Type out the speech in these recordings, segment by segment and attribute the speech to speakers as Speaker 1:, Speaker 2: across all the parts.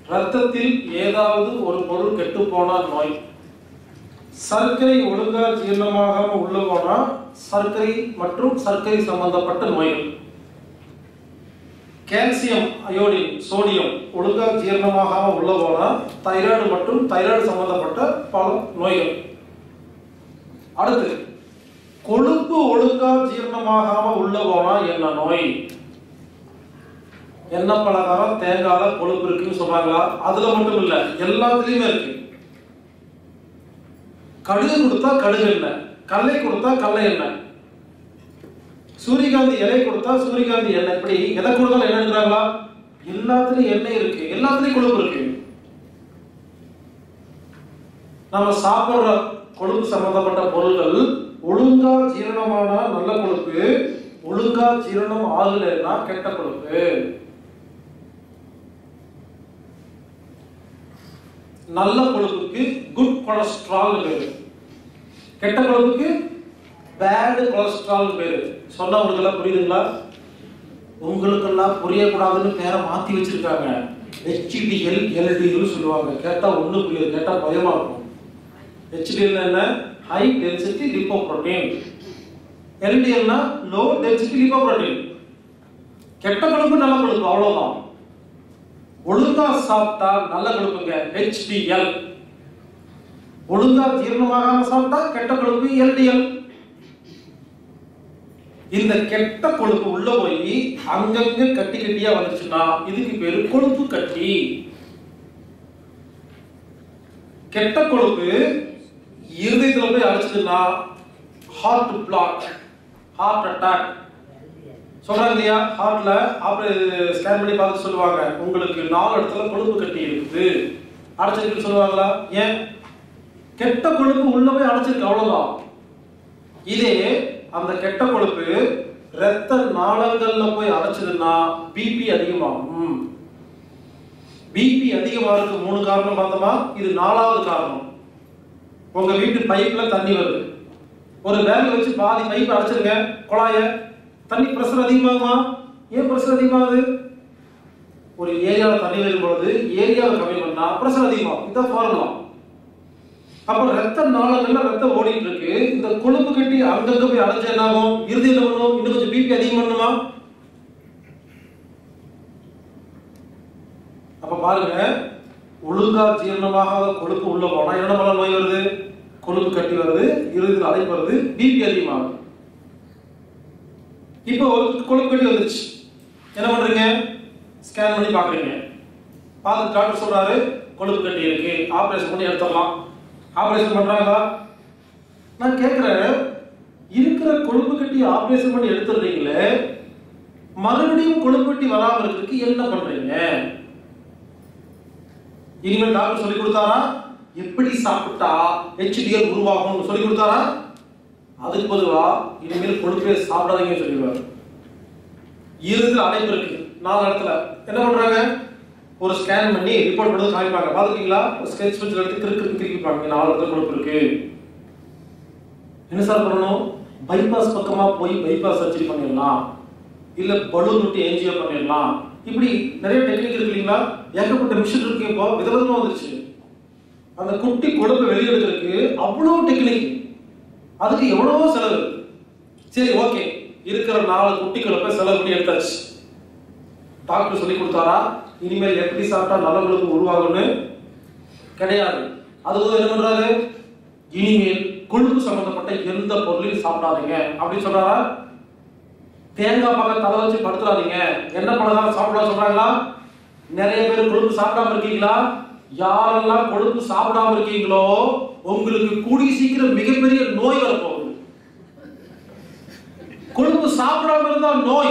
Speaker 1: ரத்தத்தில் ஏதாவது ஒரு பொருள் கெட்டு போனால் நோய் சர்க்கரை ஒழுங்கா ஜீரணமாகாம உள்ள போனா சர்க்கரை மற்றும் சர்க்கரை சம்பந்தப்பட்ட நோய்கள் கால்சியம் அயோடின் சோடியம் ஒழுங்கா ஜீரணமாகாம உள்ள போனா தைராய்டு மற்றும் தைராய்டு சம்பந்தப்பட்ட பல நோய்கள் அடுத்து கொழுப்பு ஒழுங்கா ஜீரணமாகாம உள்ள போனா என்ன நோய் எண்ணெய் பலகாரம் தேங்காயில கொழுப்பு இருக்குன்னு சொல்றாங்களா அதுல மட்டும் இல்ல எல்லாத்துலயுமே இருக்கு கடுகு கொடுத்தா கடுகு எண்ணெய் கடலை கொடுத்தா கடலை எண்ணெய் சூரியகாந்தி இலை கொடுத்தா சூரியகாந்தி எண்ணெய் இப்படி எதை கொடுத்தாலும் என்னங்கிறாங்களா எல்லாத்துலயும் எண்ணெய் இருக்கு எல்லாத்துலயும் கொழுப்பு இருக்கு நம்ம சாப்பிடுற கொழுப்பு சம்பந்தப்பட்ட பொருள்கள் ஒழுங்கா ஜீரணமானா நல்ல கொழுப்பு ஒழுங்கா ஜீரணம் ஆகலைன்னா கெட்ட கொழுப்பு நல்ல கொழுப்புக்கு குட் கொலஸ்ட்ரால் பேரு கெட்ட கொழுப்புக்கு பேட் கொலஸ்ட்ரால் பேரு சொன்னா உங்களுக்கு எல்லாம் புரியுதுங்களா உங்களுக்கெல்லாம் புரியக்கூடாதுன்னு பேரை மாத்தி வச்சிருக்காங்க ஹெச்டிஎல் எல்டிஎல் சொல்லுவாங்க கேட்டா ஒண்ணு புரியாது கேட்டா பயமா இருக்கும் ஹெச்டிஎல் என்ன ஹை டென்சிட்டி லிப்போப்ரோட்டீன் எல்டிஎல்னா லோ டென்சிட்டி லிப்போப்ரோட்டீன் கெட்ட கொழுப்பு நல்ல கொழுப்பு அவ்வளவுதான் ஒழுங்கா சாப்பிட்டா நல்ல கொழுப்புங்க ஹெச்டிஎல் ஒழுங்கா ஜீரணமாகாம சாப்பிட்டா கெட்ட கொழுப்பு எல்டிஎல் இந்த கெட்ட கொழுப்பு உள்ள போய் அங்கங்க கட்டி கட்டியா வந்துச்சுன்னா இதுக்கு பேரு கொழுப்பு கட்டி கெட்ட கொழுப்பு இருதயத்துல போய் அடிச்சதுன்னா ஹார்ட் பிளாக் ஹார்ட் அட்டாக் சொல்றாங்க இல்லையா ஹார்ட்ல ஆப்ரே ஸ்கேன் பண்ணி பார்த்து சொல்லுவாங்க உங்களுக்கு நாலு இடத்துல கொழுப்பு கட்டி இருக்குது அடைச்சிருக்குன்னு சொல்லுவாங்களா ஏன் கெட்ட கொழுப்பு உள்ள போய் அடைச்சிருக்கு அவ்வளவுதான் இதே அந்த கெட்ட கொழுப்பு ரத்த நாளங்கள்ல போய் அடைச்சதுன்னா பிபி அதிகமாகும் பிபி அதிகமாகிறதுக்கு மூணு காரணம் பார்த்தோமா இது நாலாவது காரணம் உங்க வீட்டு பைப்ல தண்ணி வருது ஒரு வேலை வச்சு பாதி பைப் அடைச்சிருங்க குழாய தண்ணி பிரஷர் அதிகமாகுமா ஏன் பிரஷர் அதிகமாகுது ஒரு ஏரியாவில் தண்ணி வரும் பொழுது ஏரியாவை கம்மி பண்ணா பிரஷர் அதிகமாகும் இதுதான் ஃபார்முலா அப்ப ரத்த நாளங்கள்ல ரத்தம் ஓடிட்டு இருக்கு இந்த கொழுப்பு கட்டி அங்கங்க போய் அடைஞ்சு என்ன ஆகும் இறுதி என்ன பண்ணும் இன்னும் கொஞ்சம் பிபி அதிகம் பண்ணுமா அப்ப பாருங்க ஒழுங்கா ஜீரணமாகாத கொழுப்பு உள்ள போனா என்ன பல நோய் வருது கொழுப்பு கட்டி வருது இறுதியில் அடைப்பு வருது பிபி அதிகமாகுது இப்போ ஒரு கொழுப்பு கட்டி வந்துருச்சு என்ன பண்றீங்க ஸ்கேன் பண்ணி பாக்குறீங்க பார்த்து டாக்டர் சொல்றாரு கொழுப்பு கட்டி இருக்கு ஆபரேஷன் பண்ணி எடுத்துடலாம் ஆபரேஷன் பண்றாங்களா நான் கேட்கிறேன் இருக்கிற கொழுப்பு கட்டி ஆபரேஷன் பண்ணி எடுத்துடுறீங்களே மறுபடியும் கொழுப்பு கட்டி வராம இருக்கிறதுக்கு என்ன பண்றீங்க இனிமேல் டாக்டர் சொல்லி கொடுத்தாரா எப்படி சாப்பிட்டா ஹெச்டிஎல் உருவாகும் சொல்லி கொடுத்தாரா அதுக்கு பொதுவா இனிமேல் கொழுப்பே சாப்பிடாதீங்கன்னு சொல்லிடுவாரு இறுதியில் அடைப்பு இருக்கு நாலு இடத்துல என்ன பண்றாங்க ஒரு ஸ்கேன் பண்ணி ரிப்போர்ட் பண்ணி காமிப்பாங்க பாத்துக்கீங்களா ஒரு ஸ்கெட்ச் பென்சில் எடுத்து கிறுக்கு கிறுக்கிப்பாங்க நாலு இடத்துல கொழுப்பு இருக்கு என்ன சார் பண்ணணும் பைபாஸ் பக்கமா போய் பைபாஸ் சர்ஜரி பண்ணிடலாம் இல்ல பலூன் விட்டு என்ஜிஓ பண்ணிடலாம் இப்படி நிறைய டெக்னிக் இருக்கு இல்லைங்களா ஏகப்பட்ட மிஷின் இருக்கு இப்போ விதவிதமா வந்துருச்சு அந்த குட்டி கொழுப்பை வெளியெடுக்கிறதுக்கு அவ்வளோ டெக்னிக் அதுக்கு எவ்வளவோ செலவு சரி ஓகே இருக்கிற நாலு குட்டி கொழுப்பை செலவு பண்ணி எடுத்தாச்சு டாக்டர் சொல்லி கொடுத்தாரா இனிமேல் எப்படி சாப்பிட்டா நல்ல கொழுப்பு உருவாகும்னு கிடையாது அதுக்கு என்ன பண்றாரு இனிமேல் கொழுப்பு சம்பந்தப்பட்ட எந்த பொருளையும் சாப்பிடாதீங்க அப்படின்னு சொல்றாரா தேங்காய் பக்கம் தலை வச்சு படுத்துறாதீங்க என்ன பண்ணலாம் சாப்பிடலாம் சொல்றாங்களா நிறைய பேர் கொழுப்பு சாப்பிடாம இருக்கீங்களா யாரெல்லாம் கொழுப்பு சாப்பிடாம இருக்கீங்களோ உங்களுக்கு கூடிய சீக்கிரம் மிகப்பெரிய நோய் வரப்போகுது கொழுப்பு சாப்பிடாம இருந்தா நோய்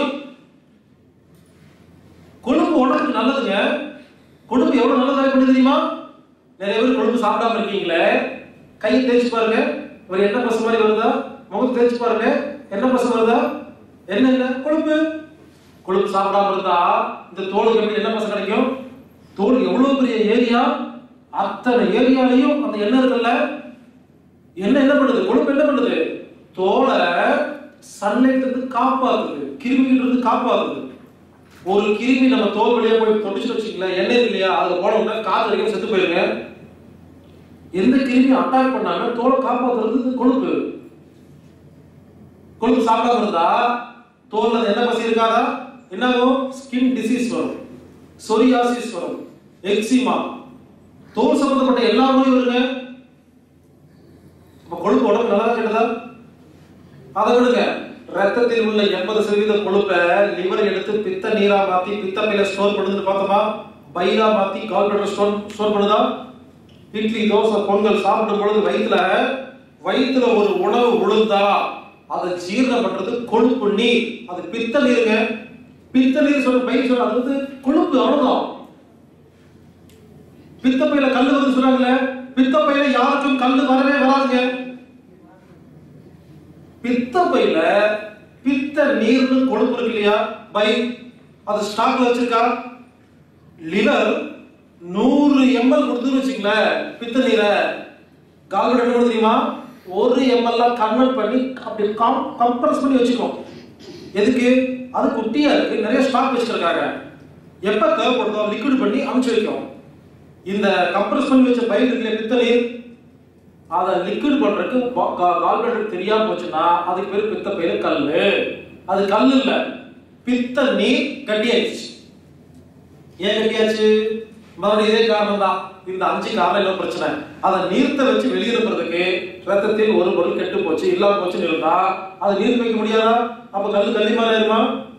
Speaker 1: கொழுப்பு உடம்புக்கு நல்லதுங்க கொழுப்பு எவ்வளவு நல்லதாக பண்ணு தெரியுமா நிறைய பேர் கொழுப்பு சாப்பிடாம இருக்கீங்களே கையை தேய்ச்சி பாருங்க ஒரு எண்ணெய் பசு மாதிரி வருதா முகம் தேய்ச்சி பாருங்க எண்ணெய் பசு வருதா என்ன என்ன கொழுப்பு கொழுப்பு சாப்பிடாம இருந்தா இந்த தோலுக்கு எப்படி எண்ணெய் பசு கிடைக்கும் தோல் எவ்வளவு பெரிய ஏரியா அத்தனை ஏரியாலையும் அந்த எண்ணெய் இருக்குல்ல எண்ணெய் என்ன பண்ணுது கொழுப்பு என்ன பண்ணுது தோலை சன்லைட் இருந்து காப்பாத்துது கிருமிகள் இருந்து காப்பாத்துது ஒரு கிருமி நம்ம தோல் வழியா போய் தொட்டுச்சு வச்சுக்கல எண்ணெய் இருக்கு இல்லையா அதுல போன உடனே காத்து அடிக்க செத்து போயிருங்க எந்த கிருமி அட்டாக் பண்ணாம தோலை காப்பாத்துறது கொழுப்பு கொழுப்பு சாப்பிடாம இருந்தா தோல்ல என்ன பசி இருக்காதா என்னாகும் ஸ்கின் டிசீஸ் வரும் சொரியாசிஸ் வரும் எக்ஸிமா தோல் சம்பந்தப்பட்ட எல்லா நோயும் வருங்க அப்ப கொழுப்பு உடம்பு நல்லா கெட்டதா அதை விடுங்க ரத்தத்தில் உள்ள எண்பது சதவீத கொழுப்பை லிவர் எடுத்து பித்த நீரா மாத்தி பித்த பையில ஸ்டோர் பண்ணுது பார்த்தோமா பைரா மாத்தி கால் பிளடர் ஸ்டோர் ஸ்டோர் பண்ணுதா இட்லி தோசை பொங்கல் சாப்பிடும் பொழுது வயிற்றுல வயிற்றுல ஒரு உணவு விழுந்தா அதை ஜீரணம் பண்றது கொழுப்பு நீர் அது பித்த நீருங்க பித்த நீர் சொல்ற பை சொல்ற அது வந்து கொழுப்பு அவ்வளவுதான் பித்த பையில கல்லு வருது சொல்றாங்கல்ல பித்த பையில யாருக்கும் கல்லு வரவே வராதுங்க பித்த பையில பித்த நீர்னு கொழுப்பு இருக்கு இல்லையா பை அது ஸ்டாக்ல வச்சிருக்கா லிவர் நூறு எம்எல் கொடுத்துன்னு வச்சுங்களேன் பித்த நீரை கால்பட என்ன பண்ணுது தெரியுமா ஒரு எம்எல் கன்வெர்ட் பண்ணி அப்படி கம்ப்ரஸ் பண்ணி வச்சுக்கோம் எதுக்கு அது குட்டியா இருக்கு நிறைய ஸ்டாக் வச்சிருக்காங்க எப்ப தேவைப்படுதோ லிக்விட் பண்ணி அமுச்சு வைக்கும் இந்த கம்ப்ரஸ் பண்ணி வச்ச பயிர் இருக்குல்ல பித்த நீர் அதை லிக்விட் பண்றதுக்கு கால்பிளேட்டர் தெரியாம போச்சுன்னா அதுக்கு பேர் பித்த பயிர் கல்லு அது கல் இல்ல பித்த நீர் கட்டியாச்சு ஏன் கட்டியாச்சு மறுபடியும் இதே காரணம் தான் இந்த அஞ்சு காரணம் என்ன பிரச்சனை அதை நீர்த்த வச்சு வெளியிருக்கிறதுக்கு ரத்தத்தில் ஒரு பொருள் கெட்டு போச்சு இல்லாம போச்சுன்னு இருந்தா அதை நீர் வைக்க முடியாதா அப்ப கல்லு கல்லி மாதிரி ஆயிருமா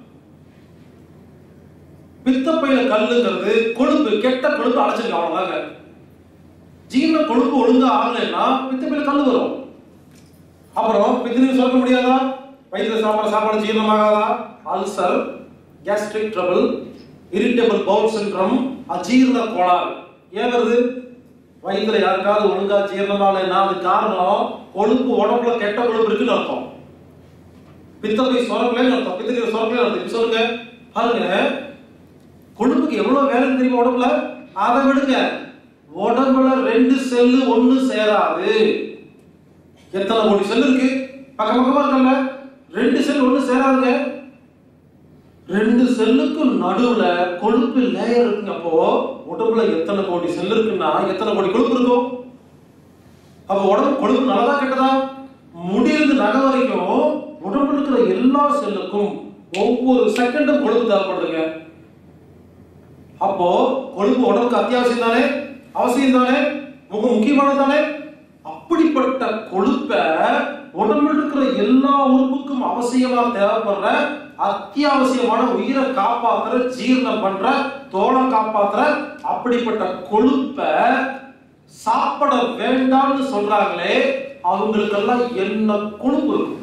Speaker 1: பித்தப்பையில கல்லுங்கிறது கொழுப்பு கெட்ட கொழுப்பு அடைச்சிருக்கு அவ்வளவுதாங்க ஜீரண கொழுப்பு ஒழுங்கா ஆகலைன்னா பித்தப்பையில கல் வரும் அப்புறம் பித்தநீர் சுரக்க முடியாதா வயிற்றுல சாப்பாடு சாப்பாடு ஜீரணமாகாதா ulcer gastric trouble irritable bowel syndrome அஜீரண கோளாறு ஏன் வருது வயிற்றுல யாருக்காவது ஒழுங்கா ஜீரணமாகலைன்னா அது காரணம் கொழுப்பு உடம்புல கெட்ட கொழுப்பு இருக்குன்னு அர்த்தம் பித்தப்பை சுரக்கலன்னு அர்த்தம் பித்தநீர் சுரக்கலன்னு அர்த்தம் இப்ப சொல்லுங்க பாருங்க கொழுப்புக்கு எவ்வளவு வேலை இருக்கு தெரியுமா உடம்புல அதை விடுங்க உடம்புல ரெண்டு செல்லு ஒண்ணு சேராது எத்தனை கோடி செல் இருக்கு பக்கம் பக்கமா இருக்கல்ல ரெண்டு செல் ஒண்ணு சேராதுங்க ரெண்டு செல்லுக்கு நடுவுல கொழுப்பு லேயர் இருக்குங்க அப்போ உடம்புல எத்தனை கோடி செல் இருக்குன்னா எத்தனை கோடி கொழுப்பு இருக்கும் அப்ப உடம்பு கொழுப்பு நல்லதா கெட்டதா முடியிலிருந்து நகை வரைக்கும் உடம்புல இருக்கிற எல்லா செல்லுக்கும் ஒவ்வொரு செகண்டும் கொழுப்பு தேவைப்படுதுங்க அப்போ கொழுப்பு உடம்புக்கு அத்தியாவசியம் தானே அவசியம் தானே மிக முக்கியமானது தானே அப்படிப்பட்ட கொழுப்பை உடம்புல இருக்கிற எல்லா உறுப்புக்கும் அவசியமா தேவைப்படுற அத்தியாவசியமான உயிரை காப்பாத்துற ஜீரணம் பண்ற தோலை காப்பாத்துற அப்படிப்பட்ட கொழுப்பை சாப்பிட வேண்டாம்னு சொல்றாங்களே அவங்களுக்கெல்லாம் என்ன கொழுப்பு இருக்கும்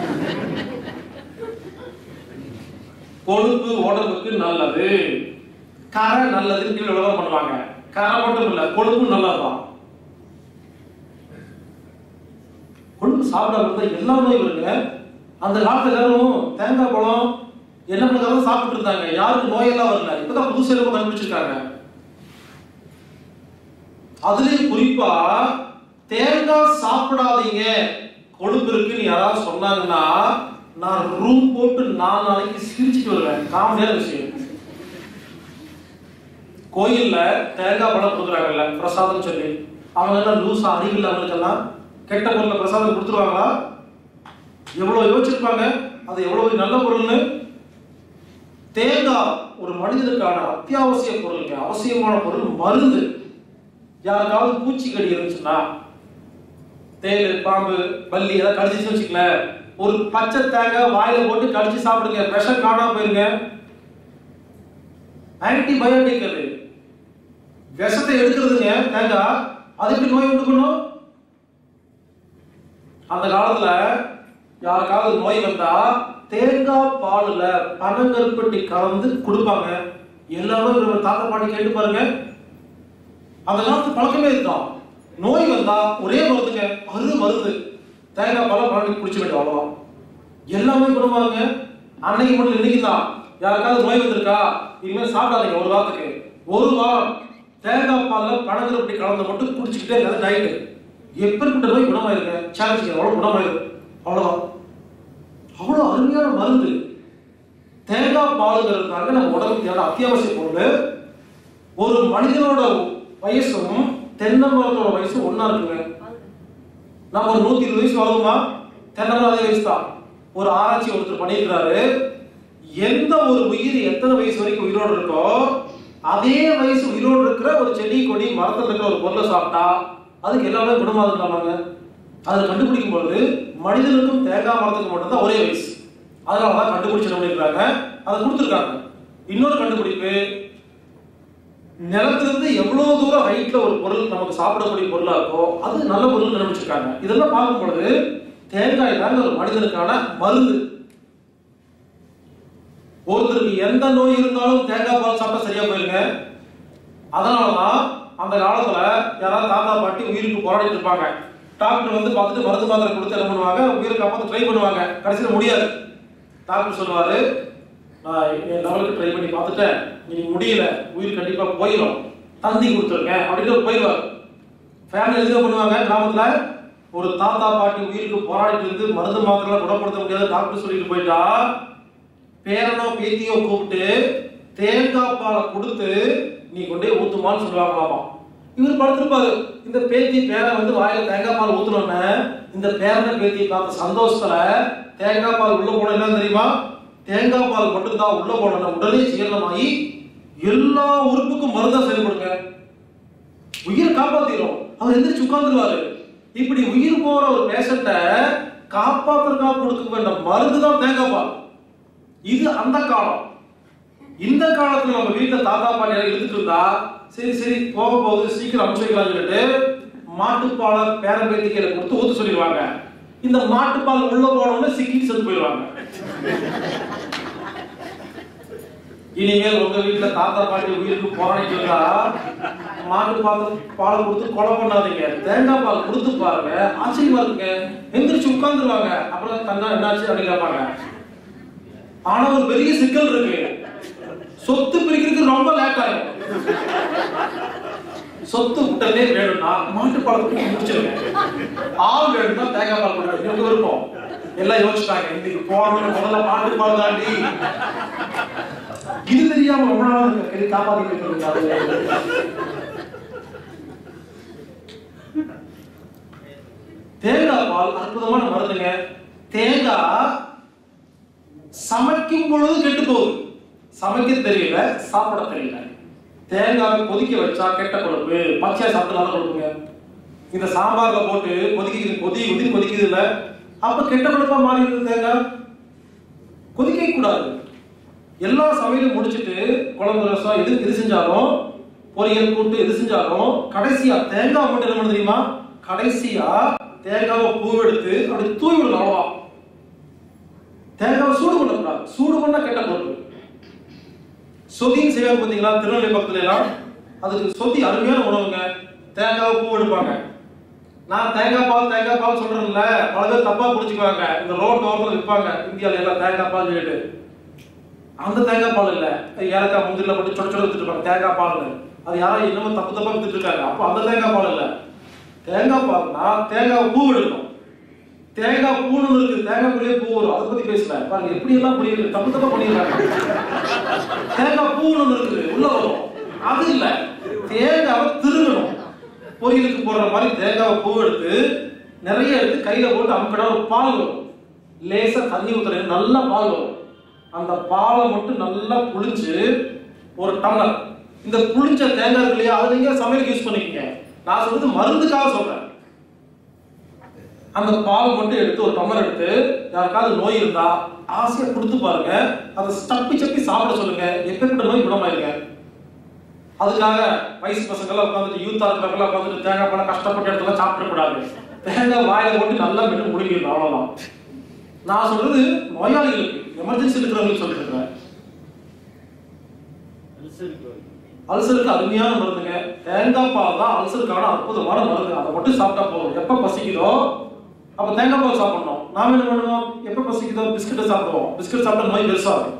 Speaker 1: கொழுப்பு உடம்புக்கு நல்லது கரை நல்லதுன்னு கீழே விளம்பரம் பண்ணுவாங்க கரை மட்டும் இல்ல கொழுப்பு நல்லதுதான் கொழுப்பு சாப்பிடாம இருந்தா எல்லா நோயும் வருங்க அந்த காலத்துல எல்லாரும் தேங்காய் பழம் என்ன பண்ணுறதும் சாப்பிட்டு இருந்தாங்க யாருக்கு நோயெல்லாம் வரல இப்பதான் புதுசு எல்லாம் கண்டுபிடிச்சிருக்காங்க அதுலயும் குறிப்பா தேங்காய் சாப்பிடாதீங்க கொழுப்பு இருக்குன்னு யாராவது சொன்னாங்கன்னா நான் ரூம் போட்டு நாலு நாளைக்கு சிரிச்சுட்டு வருவேன் காமெடியான விஷயம் கோயில்ல தேங்காய் பழம் கொடுக்குறாங்கல்ல பிரசாதம் சொல்லி அவங்க எல்லாம் லூசா அறிவில்லை அவங்களுக்கெல்லாம் கெட்ட பொருளை பிரசாதம் கொடுத்துருவாங்களா எவ்வளவு யோசிச்சிருப்பாங்க அது எவ்வளவு நல்ல பொருள்னு தேங்காய் ஒரு மனிதனுக்கான அத்தியாவசிய பொருளுங்க அவசியமான பொருள் மருந்து யாருக்காவது பூச்சிக்கடி இருந்துச்சுன்னா தேள் பாம்பு பல்லி ஏதாவது கடிச்சிச்சு வச்சுக்கல ஒரு பச்சை தேங்காய் வாயில போட்டு கடிச்சு சாப்பிடுங்க விஷம் காணாம போயிருங்க ஆன்டிபயோட்டிக் அது விஷத்தை எடுக்கிறதுங்க தேங்காய் அது எப்படி நோய் உண்டு பண்ணும் அந்த காலத்துல யாருக்காவது நோய் வந்தா தேங்காய் பாலுல பனங்கருப்பட்டி கலந்து கொடுப்பாங்க எல்லாமே ஒரு தாத்தா பாட்டி கேட்டு பாருங்க அந்த காலத்து பழக்கமே இதுதான் நோய் வந்தா ஒரே மருந்துங்க அரு மருந்து தேங்காய் பாலை பழனி குடிச்ச வேண்டிய அவ்வளோதான் எல்லாமே குணமாகுங்க அன்னைக்கு மட்டும் இன்னைக்கு தான் யாருக்காவது நோய் வந்திருக்கா இனிமேல் சாப்பிடாதீங்க ஒரு வாரத்துக்கு ஒரு வாரம் தேங்காய் பால்ல பனங்கருப்பட்டி கலந்து மட்டும் குடிச்சுக்கிட்டே இருக்காது டயட்டு எப்பேற்பட்ட நோய் குணமாயிருங்க சேலஞ்சிங்க அவ்வளோ குணமாயிரும் அவ்வளோதான் அவ்வளோ அருமையான மருந்து தேங்காய் பாலுங்கிறதுக்காக நம்ம உடம்புக்கு தேவை அத்தியாவசிய பொருள் ஒரு மனிதனோட வயசும் தென்னை மரத்தோட வயசும் ஒண்ணா இருக்குங்க நம்ம ஒரு நூத்தி இருபது வயசு வளருமா தென்னை மரம் அதே வயசு தான் ஒரு ஆராய்ச்சி ஒருத்தர் பண்ணியிருக்கிறாரு எந்த ஒரு உயிர் எத்தனை வயசு வரைக்கும் உயிரோடு இருக்கோ அதே வயசு உயிரோடு இருக்கிற ஒரு செடி கொடி மரத்தில் இருக்கிற ஒரு பொருளை சாப்பிட்டா அதுக்கு எல்லாமே குணமாகலாமாங்க அதை கண்டுபிடிக்கும் பொழுது மனிதனுக்கும் தேங்காய் மரத்துக்கு மட்டும்தான் ஒரே வயசு அதனால தான் கண்டுபிடிச்சு பண்ணியிருக்காங்க அதை கொடுத்துருக்காங்க இன்னொரு கண்டுபிடிப்பு நிலத்திலிருந்து எவ்வளவு தூரம் ஹைட்ல ஒரு பொருள் நமக்கு சாப்பிடக்கூடிய பொருளா இருக்கோ அது நல்ல பொருள் கண்டுபிடிச்சிருக்காங்க இதெல்லாம் பார்க்கும் பொழுது தேங்காய் தாங்க ஒரு மனிதனுக்கான மருந்து ஒருத்தருக்கு எந்த நோய் இருந்தாலும் தேங்காய் பால் சாப்பிட்டா சரியா போயிருங்க அதனாலதான் அந்த காலத்துல யாராவது தாத்தா பாட்டி உயிருக்கு போராடிட்டு இருப்பாங்க டாக்டர் வந்து பார்த்துட்டு மருந்து மாத்திரை கொடுத்து என்ன பண்ணுவாங்க உயிரை காப்பாற்ற ட்ரை பண்ணுவாங்க கடைசியில் முடியாது டாக்டர் சொல்லுவாரு நான் என் லெவலுக்கு ட்ரை பண்ணி பார்த்துட்டேன் நீ முடியல உயிர் கண்டிப்பா போயிடும் தந்தி கொடுத்துருங்க அப்படின்னு போயிடுவார் ஃபேமிலி எதுவும் பண்ணுவாங்க கிராமத்துல ஒரு தாத்தா பாட்டி உயிருக்கு போராடிட்டு இருந்து மருந்து மாத்திரை குணப்படுத்த முடியாத டாக்டர் சொல்லிட்டு போயிட்டா பேரனோ பேத்தியோ கூப்பிட்டு தேங்காய் பாலை கொடுத்து நீ கொண்டே ஊத்துமான்னு சொல்லுவாங்களாமா இவர் படுத்திருப்பாரு இந்த பேத்தி பேரன் வந்து வாயில தேங்காய் பால் ஊத்துனோன்னு இந்த பேரனை பேத்தி பார்த்த சந்தோஷத்துல தேங்காய் பால் உள்ள போன என்ன தெரியுமா தேங்காய் பால் மட்டும் தான் உள்ள போன உடனே ஜீரணமாகி எல்லா உறுப்புக்கும் மருந்தா செயல்படுங்க உயிர் காப்பாத்திரும் அவர் எந்திரிச்சு உட்கார்ந்துருவாரு இப்படி உயிர் போற ஒரு பேஷண்ட்டை காப்பாத்துறதுக்காக கொடுக்க வேண்டிய மருந்து தான் தேங்காய் பால் இது அந்த காலம் இந்த காலத்துல நம்ம வீட்டுல தாத்தா பாட்டி எல்லாம் எடுத்துட்டு இருந்தா சரி சரி போக போகுது சீக்கிரம் அனுப்பிச்சு வைக்கலாம் சொல்லிட்டு மாட்டுப்பாலை பேரன் பேத்திக்கையில கொடுத்து ஊத்து சொல்லிடுவாங்க இந்த மாட்டுப்பால் உள்ள போனோம்னா சிக்கிட்டு செத்து போயிடுவாங்க இனிமேல் உங்க வீட்டுல தாத்தா பாட்டி உயிருக்கு போராடிட்டு இருந்தா மாட்டு பால் பால் கொடுத்து கொலை பண்ணாதீங்க தேங்காய் பால் கொடுத்து பாருங்க ஆச்சரியமா இருக்குங்க எந்திரிச்சு உட்கார்ந்துருவாங்க அப்புறம் தன்னா என்னாச்சு அப்படின்னு கேட்பாங்க ஆனா ஒரு பெரிய சிக்கல் இருக்கு சொத்து பிரிக்கிறதுக்கு ரொம்ப லேட் ஆகும் சொத்து உடனே வேணும்னா மாட்டு பாலத்துக்கு முடிச்சிருங்க ஆள் வேணும்னா தேங்காய் பால் கொடுங்க இவங்க விருப்பம் எல்லாம் யோசிச்சாங்க இன்னைக்கு போறோம்னு முதல்ல மாட்டு பால் தாண்டி இது தெரியாம ரொம்ப நாள் இருக்கு கறி காப்பாத்திட்டு இருக்காங்க தேங்காய் பால் அற்புதமான மருந்துங்க தேங்காய் சமைக்கும் பொழுது கெட்டு போகுது சமைக்க தெரியல சாப்பிட தெரியல தேங்காவை கொதிக்க வச்சா கெட்ட கொழுப்பு பச்சையா சாப்பிட்டு நல்ல கொழுப்புங்க இந்த சாம்பார்ல போட்டு கொதிக்குது கொதி கொதி கொதிக்குது இல்ல அப்ப கெட்ட கொழுப்பா மாறிடுது தேங்காய் கொதிக்க கூடாது எல்லா சமையலும் முடிச்சிட்டு குழம்பு ரசம் எது எது செஞ்சாலும் பொரியல் கூட்டு எது செஞ்சாலும் கடைசியா தேங்காய் மட்டும் என்ன பண்ணு தெரியுமா கடைசியா தேங்காவை பூவெடுத்து அப்படி தூவி விடணும் அவ்வளவா தேங்காவை சூடு பண்ணக்கூடாது சூடு பண்ணா கெட்ட பொருள் சொதின்னு செய்வாங்க பார்த்தீங்களா திருநெல்வேலி பக்கத்துல எல்லாம் அதுக்கு சொதி அருமையான உணவுங்க தேங்காவை பூ எடுப்பாங்க நான் தேங்காய் பால் தேங்காய் பால் சொல்றேன்ல பல பேர் தப்பா புரிஞ்சுக்குவாங்க இந்த ரோட் ஓரத்தில் விற்பாங்க இந்தியாவில் எல்லாம் தேங்காய் பால் சொல்லிட்டு அந்த தேங்காய் பால் இல்ல ஏலக்காய் முந்திரில போட்டு சொட சொட வித்துட்டு இருப்பாங்க தேங்காய் பால்னு அது யாரோ இன்னமும் தப்பு தப்பா வித்துட்டு இருக்காங்க அப்போ அந்த தேங்காய் பால் இல்ல தேங்காய் பால்னா தேங்காய் பூ எடுக்கணும் தேங்காய் பூன்னு இருக்கு தேங்காய்க்குள்ளேயே பூ வரும் அதை பத்தி பேசல பாருங்க எப்படி எல்லாம் புரியுது தப்பு தப்பா பண்ணிடுறாங்க தேங்காய் பூன்னு இருக்குது உள்ள வரும் அது இல்ல தேங்காவை திருகணும் பொரியலுக்கு போடுற மாதிரி தேங்காவை பூ எடுத்து நிறைய எடுத்து கையில போட்டு அமுக்கினா ஒரு பால் வரும் லேசா தண்ணி ஊத்துறது நல்லா பால் வரும் அந்த பாலை மட்டும் நல்லா புளிஞ்சு ஒரு டம்ளர் இந்த புளிஞ்ச தேங்காய் இருக்கு இல்லையா அதை நீங்க சமையலுக்கு யூஸ் பண்ணிக்கங்க நான் சொல்றது மருந்துக்காக சொல்றேன் அந்த பால் மட்டும் எடுத்து ஒரு டம்ளர் எடுத்து யாருக்காவது நோய் இருந்தா ஆசையா கொடுத்து பாருங்க அதை சப்பி சப்பி சாப்பிட சொல்லுங்க எப்பேற்பட்ட நோய் குணமாயிருங்க அதுக்காக வயசு பசங்க எல்லாம் உட்காந்துட்டு யூத்தா இருக்கிறவங்க உட்காந்துட்டு தேங்காய் பழம் கஷ்டப்பட்ட இடத்துல சாப்பிட கூடாது தேங்காய் வாயில போட்டு நல்லா மென்று முடிக்கணும் அவ்வளவுதான் நான் சொல்றது நோயாளிகளுக்கு எமர்ஜென்சி இருக்கிறவங்களுக்கு சொல்லிட்டு இருக்கேன் அல்சருக்கு அருமையான மருந்துங்க தேங்காய் பால் தான் அல்சருக்கான அற்புதமான மருந்து அதை மட்டும் சாப்பிட்டா போதும் எப்ப பசிக்குதோ அப்ப தேங்காய் பால் சாப்பிடணும் நாம என்ன பண்ணுவோம் எப்ப பசிக்குதோ பிஸ்கட்டை சாப்பிடுவோம் பிஸ்கட் சாப்பிட்டா நோய் பெருசாகும்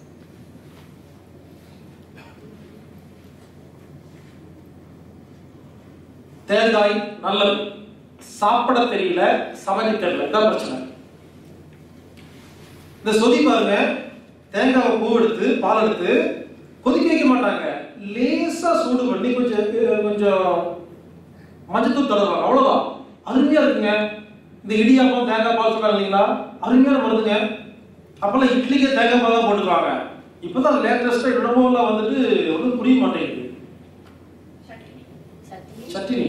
Speaker 1: தேங்காய் நல்லது சாப்பிட தெரியல சமைக்க தெரியல இதான் பிரச்சனை இந்த சொதி பாருங்க தேங்காவை பூ எடுத்து பால் எடுத்து கொதிக்க வைக்க மாட்டாங்க லேசா சூடு பண்ணி கொஞ்சம் அஹ், கொஞ்சம் மஞ்சத்தூள் தடவாங்க அவ்வளவுதான் அருமையா இருக்குங்க இந்த இடியாப்பம் தேங்காய் பால் சொல்றாங்க இல்லைங்களா அருமையான மருந்துங்க அப்பெல்லாம் இட்லிக்கே தேங்காய் பால் தான் போட்டுக்குவாங்க இப்போதான் லேட்டஸ்டா இடமெல்லாம் வந்துட்டு ஒன்றும் புரிய மாட்டேங்குது
Speaker 2: சட்னி
Speaker 1: சட்னி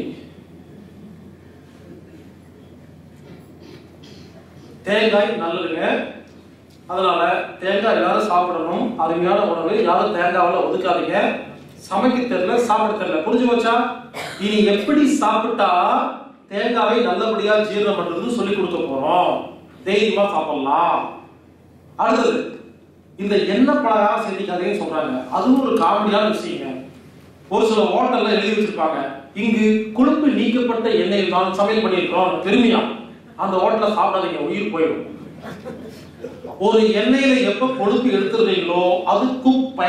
Speaker 1: தேங்காய் நல்லதுங்க அதனால தேங்காய் எல்லாரும் சாப்பிடணும் அருமையான உணவு யாரும் தேங்காவில் ஒதுக்காதீங்க சமைக்க தெரியல சாப்பிட தெரியல புரிஞ்சு போச்சா இனி எப்படி சாப்பிட்டா தேங்காவை நல்லபடியா ஜீரணம் பண்றதுன்னு சொல்லி கொடுக்க போறோம் தைரியமா சாப்பிடலாம் அடுத்தது இந்த எண்ணெய் பலகாரம் செஞ்சுக்காதேன்னு சொல்றாங்க அதுவும் ஒரு காமெடியான விஷயங்க ஒரு சில ஹோட்டல்ல எழுதி வச்சிருப்பாங்க இங்கு கொழுப்பு நீக்கப்பட்ட எண்ணெயில் தான் சமையல் பண்ணியிருக்கிறோம் பெருமையா அந்த ஹோட்டல்ல சாப்பிடாதீங்க உயிர் போயிடும் ஒரு எண்ணெயில எப்ப கொழுப்பு எடுத்துடுறீங்களோ அது குப்பை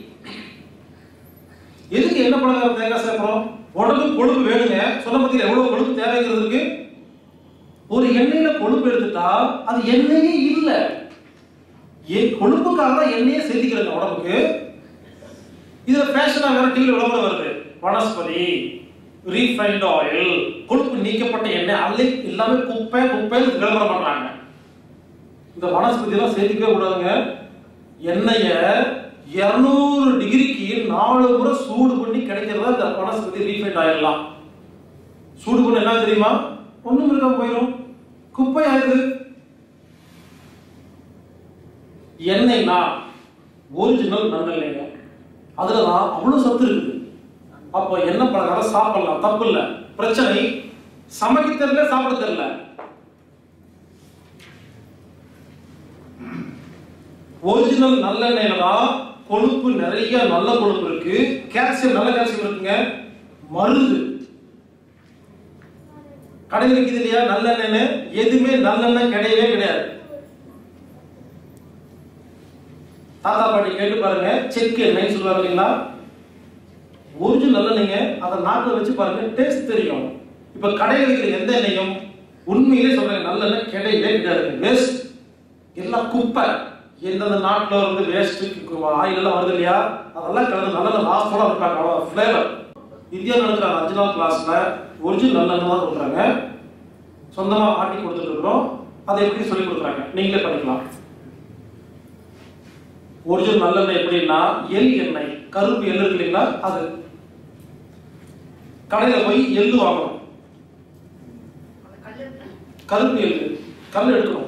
Speaker 1: எதுக்கு என்ன பலகாரம் தேங்காய் சேர்க்கிறோம் உடம்புக்கு கொழுப்பு வேணுங்க சொன்ன பத்தியில எவ்வளவு கொழுப்பு தேவைங்கிறது இருக்கு ஒரு எண்ணெயில கொழுப்பு எடுத்துட்டா அது எண்ணெயே இல்ல ஏ- கொழுப்புக்காக தான் எண்ணெயே சேர்த்திக்கிறேங்க உடம்புக்கு இதுல ஃபேஷனா வேற டிவில விளம்பரம் வருது வனஸ்பதி ரீஃபைண்ட் ஆயில் கொழுப்பு நீக்கப்பட்ட எண்ணெய் அல்ல எல்லாமே குப்பை குப்பை விளம்பரம் பண்றாங்க இந்த வனஸ்பதி எல்லாம் சேர்த்துக்கவே கூடாதுங்க எண்ணெய 200 டிகிரிக்கு நாலு முறை சூடு பண்ணி கிடைக்கிறதா இந்த வனஸ்பதி ரீஃபைண்ட் ஆயிடலாம் சூடு பண்ண என்ன தெரியுமா ஒண்ணும் இருக்காம போயிடும் குப்பை ஆகுது எண்ணெய்னா ஒரிஜினல் நல்லெண்ணெய்ங்க அதுல தான் அவ்வளவு சத்து இருக்குது அப்போ என்ன பலகாரம் சாப்பிடலாம் தப்பு இல்ல பிரச்சனை சமைக்க தெரியல சாப்பிட தெரியல ஒரிஜினல் நல்லெண்ணெயில தான் கொழுப்பு நிறைய நல்ல கொழுப்பு இருக்கு கால்சியம் நல்ல கால்சியம் இருக்குங்க மருந்து கடையில் விற்கிது இல்லையா நல்லெண்ணெய் எதுவுமே நல்லெண்ணெய் கிடையவே கிடையாது தாத்தா பாட்டி கேட்டு பாருங்க செக் எண்ணெய் சொல்லுவாங்க இல்லைங்களா ஒரிஜினல் நல்லெண்ணெய்ங்க அதை நாட்டில் வச்சு பாருங்க டேஸ்ட் தெரியும் இப்ப கடையில் விற்கிற எந்த எண்ணெயும் உண்மையிலே சொல்றேன் நல்லெண்ணெய் கிடையவே கிடையாது வேஸ்ட் எல்லாம் குப்பை எந்தெந்த நாட்டுல இருந்து வேஸ்ட் ஆயில் எல்லாம் வருது இல்லையா அதெல்லாம் கலந்து நல்லெண்ணெய் லாஸ்டோட இருப்பாங்க அவ்வளோ ஃப்ளேவர் இந்தியா நடக்கிற அஞ்சு நாள் கிளாஸ்ல ஒரிஜினல் நல்லெண்ணெய் தான் கொடுக்குறாங்க சொந்தமா ஆட்டி கொடுத்துட்டு இருக்கிறோம் அதை எப்படி சொல்லி கொடுக்குறாங்க நீங்களே பண்ணிக்கலாம் ஒரிஜினல் நல்லெண்ணெய் எப்படின்னா எள் எண்ணெய் கருப்பு எள்ளு இருக்கு இல்லைங்களா அது கடையில போய் எள்ளு வாங்கணும்
Speaker 2: அந்த கல்லு இருக்கு.
Speaker 1: கருப்பு எள்ளு கல் எடுக்கணும்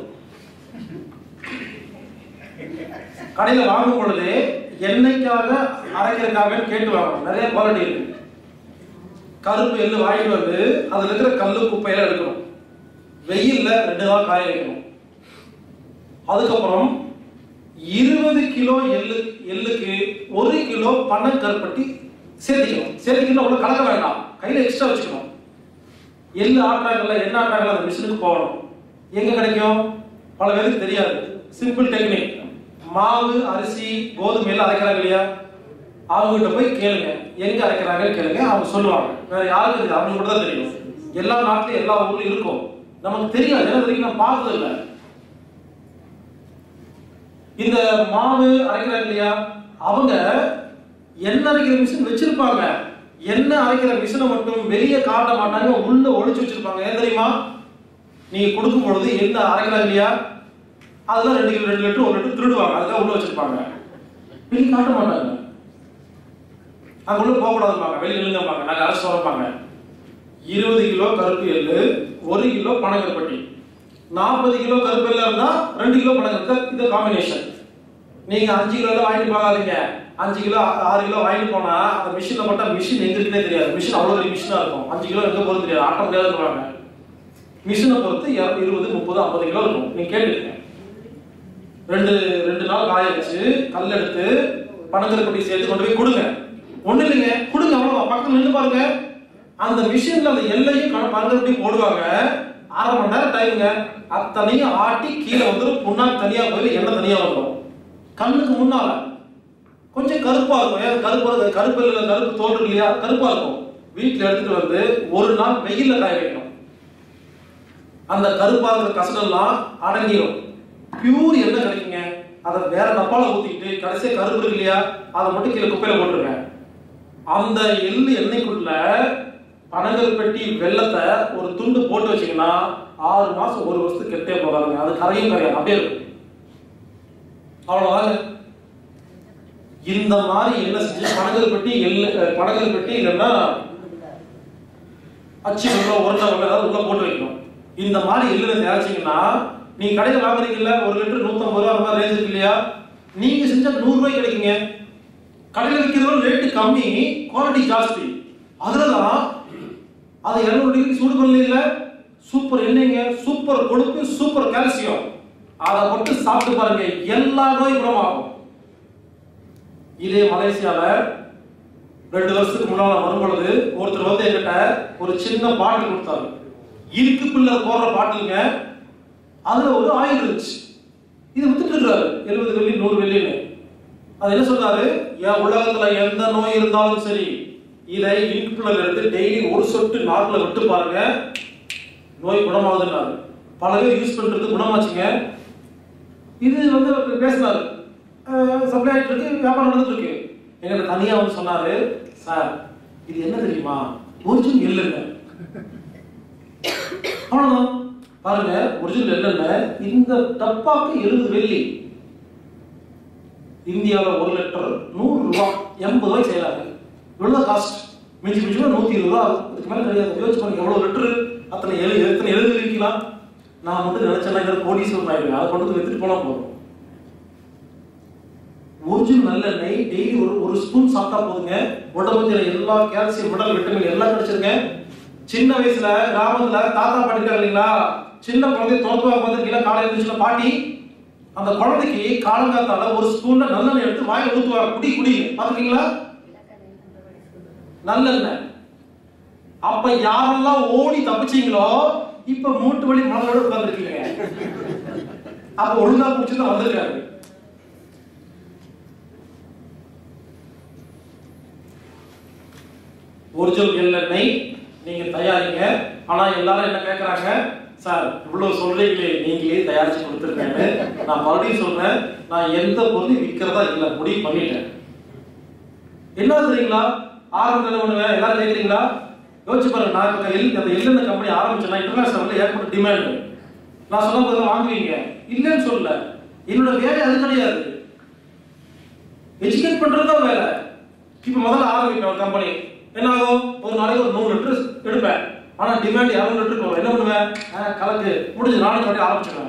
Speaker 1: கடையில வாங்கும் பொழுது எண்ணெய்க்காக அரைக்கிறதுக்காக கேட்டு வாங்கணும் நிறைய குவாலிட்டி இருக்கு கருப்பு எள்ளு வாங்கிட்டு வந்து அதுல இருக்கிற கல்லு குப்பையெல்லாம் எடுக்கணும் வெயில்ல ரெண்டு நாள் காய வைக்கணும் அதுக்கப்புறம் இருபது கிலோ எள்ளு எள்ளுக்கு ஒரு கிலோ பனங்கருப்பட்டி சேர்த்திக்கணும் சேர்த்திக்கணும் அவ்வளவு கலக்க வேண்டாம் கையில எக்ஸ்ட்ரா வச்சுக்கணும் எள்ளு ஆட்டுறாங்கல்ல என்ன ஆட்டுறாங்கல்ல அந்த மிஷினுக்கு போகணும் எங்க கிடைக்கும் பல பேருக்கு தெரியாது சிம்பிள் டெக்னிக் மாவு அரிசி கோதுமை எல்லாம் அரைக்கிறாங்க இல்லையா அவங்ககிட்ட போய் கேளுங்க எங்க அரைக்கிறாங்கன்னு கேளுங்க அவங்க சொல்லுவாங்க வேற யாருக்கு தெரியாது அவங்களுக்கு மட்டும் தான் தெரியும் எல்லா நாட்டிலும் எல்லா ஊர்லயும் இருக்கும் நமக்கு தெரியாது ஏன்னா தெரியும் நான் பார்த்தது இல்லை இந்த மாவு அரைக்கிறாங்க இல்லையா அவங்க எண்ணெய் அரைக்கிற மிஷின் வச்சிருப்பாங்க எண்ணெய் அரைக்கிற மிஷினை மட்டும் வெளியே காட்ட மாட்டாங்க உள்ள ஒளிச்சு வச்சிருப்பாங்க ஏன் தெரியுமா நீங்க கொடுக்கும் பொழுது எண்ணெய் அரைக்கிறாங்க இல்லையா அதெல்லாம் ரெண்டு கிலோ ரெண்டு லிட்டர் ஒரு லிட்டர் திருடுவாங்க அதுக்காக உள்ள வச்சிருப்பாங்க வெளியே காட்ட மாட்டாங்க அங்க உள்ள போக கூடாதுப்பாங்க வெளியே நில்லுங்கப்பாங்க நாங்க அரசு வரப்பாங்க இருபது கிலோ கருப்பு எள்ளு ஒரு கிலோ பனங்கருப்பட்டி நாற்பது கிலோ கருப்பு எல்லாம் இருந்தா ரெண்டு கிலோ பனங்கருப்பு இது காம்பினேஷன் நீங்க அஞ்சு கிலோ வாங்கிட்டு போகாதீங்க அஞ்சு கிலோ ஆ- ஆறு கிலோ வாங்கிட்டு போனா அந்த மிஷின்ல போட்டா மிஷின் எங்க இருக்குன்னே தெரியாது மிஷின் அவ்வளவு பெரிய மிஷினா இருக்கும் அஞ்சு கிலோ எங்க போறது தெரியாது ஆட்ட முடியாதுன்னு மிஷினை பொறுத்து இரு- இருபது முப்பது ஐம்பது கிலோ இருக்கும் நீங்க கேட்டுக்கங்க ரெண்டு ரெண்டு நாள் காய வச்சு கல் எடுத்து பனங்கருப்பட்டி சேர்த்து கொண்டு போய் கொடுங்க ஒண்ணு இல்லைங்க கொடுங்க அவ்வளவுதான் பக்கத்துல நின்று பாருங்க அந்த மிஷின்ல அந்த எல்லையும் கண- பனங்கருப்பட்டி போடுவாங்க அரை மணி நேரம் டைமுங்க அத்தனையும் ஆட்டி கீழே வந்துடும் புண்ணாக்கு தனியா போய் எண்ணெய் தனியா வந்துடும் கண்ணுக்கு முன்னால கொஞ்சம் கருப்பா இருக்கும் ஏன் கருப்பு இருக்கு, கருப்பு இல்ல கருப்பு தோல் இருக்கு இல்லையா கருப்பா இருக்கும் வீட்டுல எடுத்துட்டு வந்து ஒரு நாள் வெயில்ல காய வைக்கணும் அந்த கருப்பா இருக்கிற கசடெல்லாம் அடங்கிடும் பியூர் எண்ணெய் கிடைக்குங்க அதை வேற டப்பால ஊத்திக்கிட்டு கடைசியா கருப்பு இருக்கு இல்லையா அதை மட்டும் கீழே குப்பையில போட்டுருங்க அந்த எள்ளு எண்ணெய்க்குள்ள பனங்கல் பெட்டி வெள்ளத்தை ஒரு துண்டு போட்டு வச்சீங்கன்னா ஆறு மாசம் ஒரு வருஷத்துக்கு கெட்டே போகாதுங்க அது கரையும் கரையாது அப்படியே இருக்கும் அவ்வளவுதாங்க இந்த மாதிரி என்ன செஞ்சு பனங்கல் பெட்டி எள்ளு அஹ், பனங்கல் பெட்டி இல்லைன்னா அச்சு வெள்ளம் உருண்டை வெள்ளம் ஏதாவது உள்ள போட்டு வைக்கணும் இந்த மாதிரி எள்ளுல தயாரிச்சீங்கன்னா நீங்க கடையில் வாங்குறீங்கல்ல ஒரு லிட்டர் நூத்தம்பது ரூபா அந்த மாதிரி ரேஞ்ச் இருக்கு இல்லையா நீங்க செஞ்சா நூறு ரூபாய் கிடைக்குங்க கடையில் விற்கிறதோட ரேட்டு கம்மி குவாலிட்டி ஜாஸ்தி அதுலதான் அது இருநூறு டிகிரி சூடு பண்ணல சூப்பர் எண்ணெய்ங்க சூப்பர் கொழுப்பு சூப்பர் கால்சியம் அதை மட்டும் சாப்பிட்டு பாருங்க எல்லா நோய் குணமாகும் இதே மலேசியால ரெண்டு வருஷத்துக்கு முன்னால வரும்பொழுது ஒருத்தர் வந்து என்கிட்ட ஒரு சின்ன பாட்டில் கொடுத்தாரு இருக்கு பிள்ளை போடுற பாட்டிலுங்க அதுல ஒரு ஆயில் இருந்துச்சு இது வித்துட்டு இருக்காரு எழுபது வெள்ளி நூறு வெள்ளின்னு அது என்ன சொல்றாரு என் உலகத்துல எந்த நோய் இருந்தாலும் சரி இதை இன்குள்ள இருந்து டெய்லி ஒரு சொட்டு நாக்குல விட்டு பாருங்க நோய் குணமாகுதுன்னாரு பல பேர் யூஸ் பண்றது குணமாச்சுங்க இது வந்து அவர் பேசினாரு சப்ளை ஆயிட்டு இருக்கு வியாபாரம் நடந்துட்டு இருக்கு எங்கிட்ட தனியா வந்து சொன்னாரு சார் இது என்ன தெரியுமா ஒரிஜினல் எள்ளுங்க அவ்வளவுதான் பாருங்க ஒரிஜினல் எள்ளுங்க இந்த டப்பாக்கு எழுபது வெள்ளி இந்தியாவில் ஒரு லிட்டர் நூறு ரூபா எண்பது ரூபாய் செய்யறாங்க இவ்வளவு காஸ்ட் மிஞ்சி மிஞ்சி நூத்தி இருபது ரூபா இதுக்கு மேல கிடையாது யோசிச்சு பாருங்க எவ்வளவு லிட்டரு அத்தனை எழு எத்தனை எழுதி இருக்கலாம் நான் மட்டும் நினைச்சேன்னா இந்த கோடீஸ்வரன் ஆயிடுவேன் அதை கொண்டு வந்து வித்துட்டு போனா போதும் ஒரிஜினல் நல்லெண்ணெய் டெய்லி ஒரு ஒரு ஸ்பூன் சாப்பிட்டா போதுங்க உடம்புல எல்லா கால்சியம் உடல் விட்டமின் எல்லாம் கிடைச்சிருங்க சின்ன வயசுல கிராமத்துல தாத்தா பாட்டி இருக்காங்க இல்லைங்களா சின்ன குழந்தை தோத்துவா பார்த்துருக்கீங்களா காலையில இருந்துச்சுன்னா பாட்டி அந்த குழந்தைக்கு காலங்காத்தால ஒரு ஸ்பூன்ல நல்லெண்ணெய் எடுத்து வாயில ஊத்துவாங்க குடி குடி பாத்துருக்கீங்களா நல்லெண்ணெய் அப்ப யாரெல்லாம் ஓடி தப்பிச்சீங்களோ இப்ப மூட்டு வலி மனதோட உட்கார்ந்துருக்கீங்க அப்ப ஒழுங்கா குடிச்சுதான் வந்திருக்காரு ஒரிஜினல் எள்ளெண்ணெய் நீங்க தயாரிங்க ஆனா எல்லாரும் என்ன கேக்குறாங்க சார் இவ்வளவு சொல்றீங்களே நீங்களே தயாரிச்சு கொடுத்துருக்கேன்னு நான் மறுபடியும் சொல்றேன் நான் எந்த பொருளையும் விற்கிறதா இல்ல முடிவு பண்ணிட்டேன் என்ன தெரியுங்களா ஆரம்பம் என்ன பண்ணுவேன் எல்லாரும் கேக்குறீங்களா யோசிச்சு பாருங்க நான் இப்ப எல் அந்த எள்ளெண்ணெய் கம்பெனி ஆரம்பிச்சேன்னா இன்டர்நேஷனல் ஏற்பட்ட டிமாண்ட் நான் சொன்ன பதில் வாங்குவீங்க இல்லைன்னு சொல்லல என்னோட வேலை அது கிடையாது எஜுகேட் பண்றது தான் வேலை இப்ப முதல்ல ஆரம்பிப்பேன் ஒரு கம்பெனி என்ன ஆகும் ஒரு நாளைக்கு ஒரு நூறு லிட்டர் எடுப்பேன் ஆனா டிமாண்ட் இரநூறு லிட்டர் போகும் என்ன பண்ணுவேன் ஆ, கலக்கு முடிஞ்சு நாளைக்கு அப்படியே ஆரம்பிச்சிடுவேன்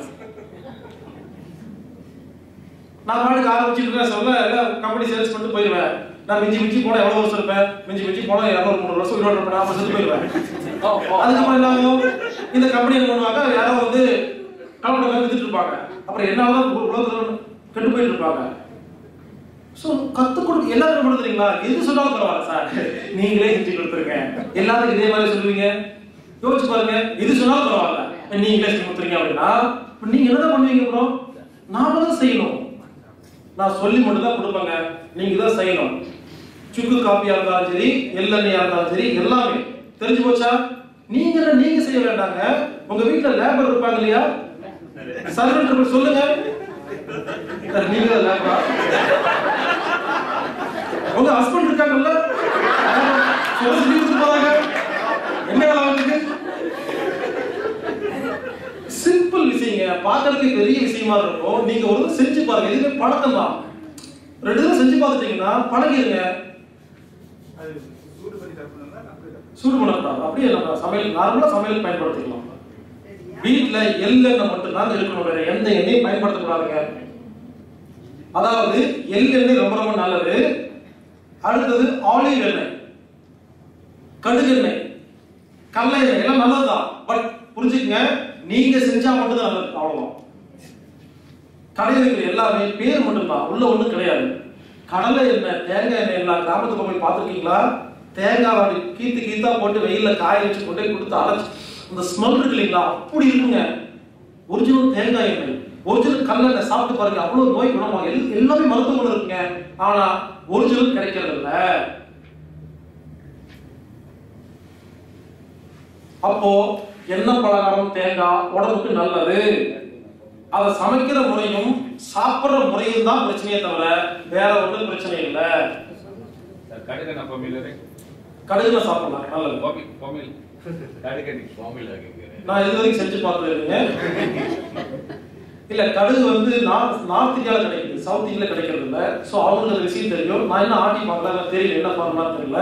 Speaker 1: நான் பாட்டுக்கு ஆரம்பிச்சுட்டு இருக்கேன் சொல்ல எல்லாம் கம்பெனி சேல்ஸ் பண்ணிட்டு போயிடுவேன் நான் மிஞ்சி மிஞ்சி போனா எவ்வளவு வருஷம் இருப்பேன் மிஞ்சி மிஞ்சி போனா இரநூறு மூணு வருஷம் இருபது இருப்பேன் நாற்பது வருஷத்துக்கு போயிடுவேன் அதுக்கப்புறம் என்ன ஆகும் இந்த கம்பெனி என்ன பண்ணுவாங்க யாரோ வந்து கலப்பட வித்துட்டு இருப்பாங்க அப்புறம் என்ன ஆகும் உலகத்துல கெட்டு போயிட்டு இருப்பாங்க ஸோ கற்றுக் கொடுக்க எல்லாரும் கொடுத்துறீங்களா எது சொன்னாலும் பரவாயில்ல சார் நீங்களே செஞ்சு கொடுத்துருங்க எல்லாரும் இதே மாதிரி சொல்லுவீங்க யோசிச்சு பாருங்க எது சொன்னாலும் பரவாயில்ல நீங்களே செஞ்சு கொடுத்துருங்க அப்படின்னா இப்ப நீங்க என்னதான் பண்ணுவீங்க ப்ரோ நாம தான் செய்யணும் நான் சொல்லி மட்டும் தான் கொடுப்பேங்க நீங்க தான் செய்யணும் சுக்கு காப்பியா இருந்தாலும் சரி எள்ளெண்ணெயா இருந்தாலும் சரி எல்லாமே தெரிஞ்சு போச்சா நீங்க என்ன நீங்க செய்ய வேண்டாங்க உங்க வீட்டுல லேபர் இருப்பாங்க இல்லையா சர்வெண்ட் சொல்லுங்க சார், நீங்க தான் லேபரா உங்க ஹஸ்பண்ட் இருக்காங்கல்ல சொல்ல சொல்லி கொடுத்து போறாங்க என்ன வேலை அவங்களுக்கு சிம்பிள் விஷயங்க பார்க்கறதுக்கு பெரிய விஷயமா இருக்கும் நீங்க ஒரு தடவை செஞ்சு பாருங்க இதுவே பழக்கம் தான் ரெண்டு தடவை செஞ்சு பார்த்துட்டீங்கன்னா பழகிருங்க
Speaker 3: அது சூடு பண்ணி தரணும்னா அப்படியே தரணும்.
Speaker 1: சூடு பண்ணக்கூடாது அப்படியே நம்ம சமையல் நார்மலா சமையல் பயன்படுத்திக்கலாம் வீட்டுல எள்ளெண்ணெய் மட்டும்தான் இருக்கணும் வேற எந்த எண்ணெயும் பயன்படுத்தக்கூடாதுங்க அதாவது எள்ளெண்ணெய் ரொம்ப ரொம்ப நல்லது அடுத்தது ஆலிவ் எண்ணெய் கடுகு எண்ணெய் கடலை எண்ணெய் எல்லாம் நல்லதுதான் பட் புரிஞ்சுக்கங்க நீங்க செஞ்சா மட்டும்தான் நல்லது அவ்வளவுதான் கடையில் இருக்கிற எல்லாமே பேர் மட்டும்தான் உள்ள ஒண்ணும் கிடையாது கடலை எண்ணெய் தேங்காய் எண்ணெய் எல்லாம் கிராமத்துக்கு போய் பார்த்துருக்கீங்களா தேங்காய் அப்படி கீத்து கீத்தா போட்டு வெயில்ல காய வச்சு கொண்டு போய் கொடுத்து அரைச்சு அந்த ஸ்மெல் இருக்கு இல்லைங்களா அப்படி இருக்குங்க ஒரிஜினல் தேங்காய் எண்ணெய் ஒரிஜினல் கல்லெண்ணெய் சாப்பிட்டு பாருங்க அவ்வளவு நோய் குணமாகும் எல்- எல்லாமே மருத்துவ குணம் இருக்குங்க ஆனா ஒரிஜினல் கிடைக்கிறது இல்ல அப்போ எண்ணெய் பலகாரம் தேங்காய் உடம்புக்கு நல்லது அதை சமைக்கிற முறையும் சாப்பிடுற முறையும் தான் பிரச்சனையே தவிர வேற ஒன்றும் பிரச்சனை இல்லை
Speaker 4: கடுகு நான் பொம்மில
Speaker 1: கடுகுல சாப்பிடலாம் நல்லது
Speaker 4: பொம்மி பொம்மில் கடுகு நீ பொம்மில் கேட்கிறேன்
Speaker 1: நான் இது வரைக்கும் செஞ்சு பார்த்தது இல்லைங்க இல்ல கடுகு வந்து நார்த் நார்த் இந்தியாவில் கிடைக்குது சவுத் இந்தியாவில் கிடைக்கிறது இல்ல ஸோ அவங்களுக்கு அந்த விஷயம் தெரியும் நான் என்ன ஆட்டி பார்க்கல எனக்கு தெரியல என்ன ஃபார்முலா தெரியல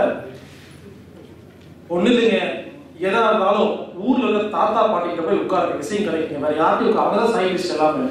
Speaker 1: ஒண்ணு இல்லைங்க எதா இருந்தாலும் ஊர்ல இருக்க தாத்தா பாட்டிகிட்ட போய் உட்காருங்க விஷயம் கிடைக்குங்க வேற யார்ட்டையும் உட்கார் அவங்க தான் சயின்டிஸ்ட் எல்லாமே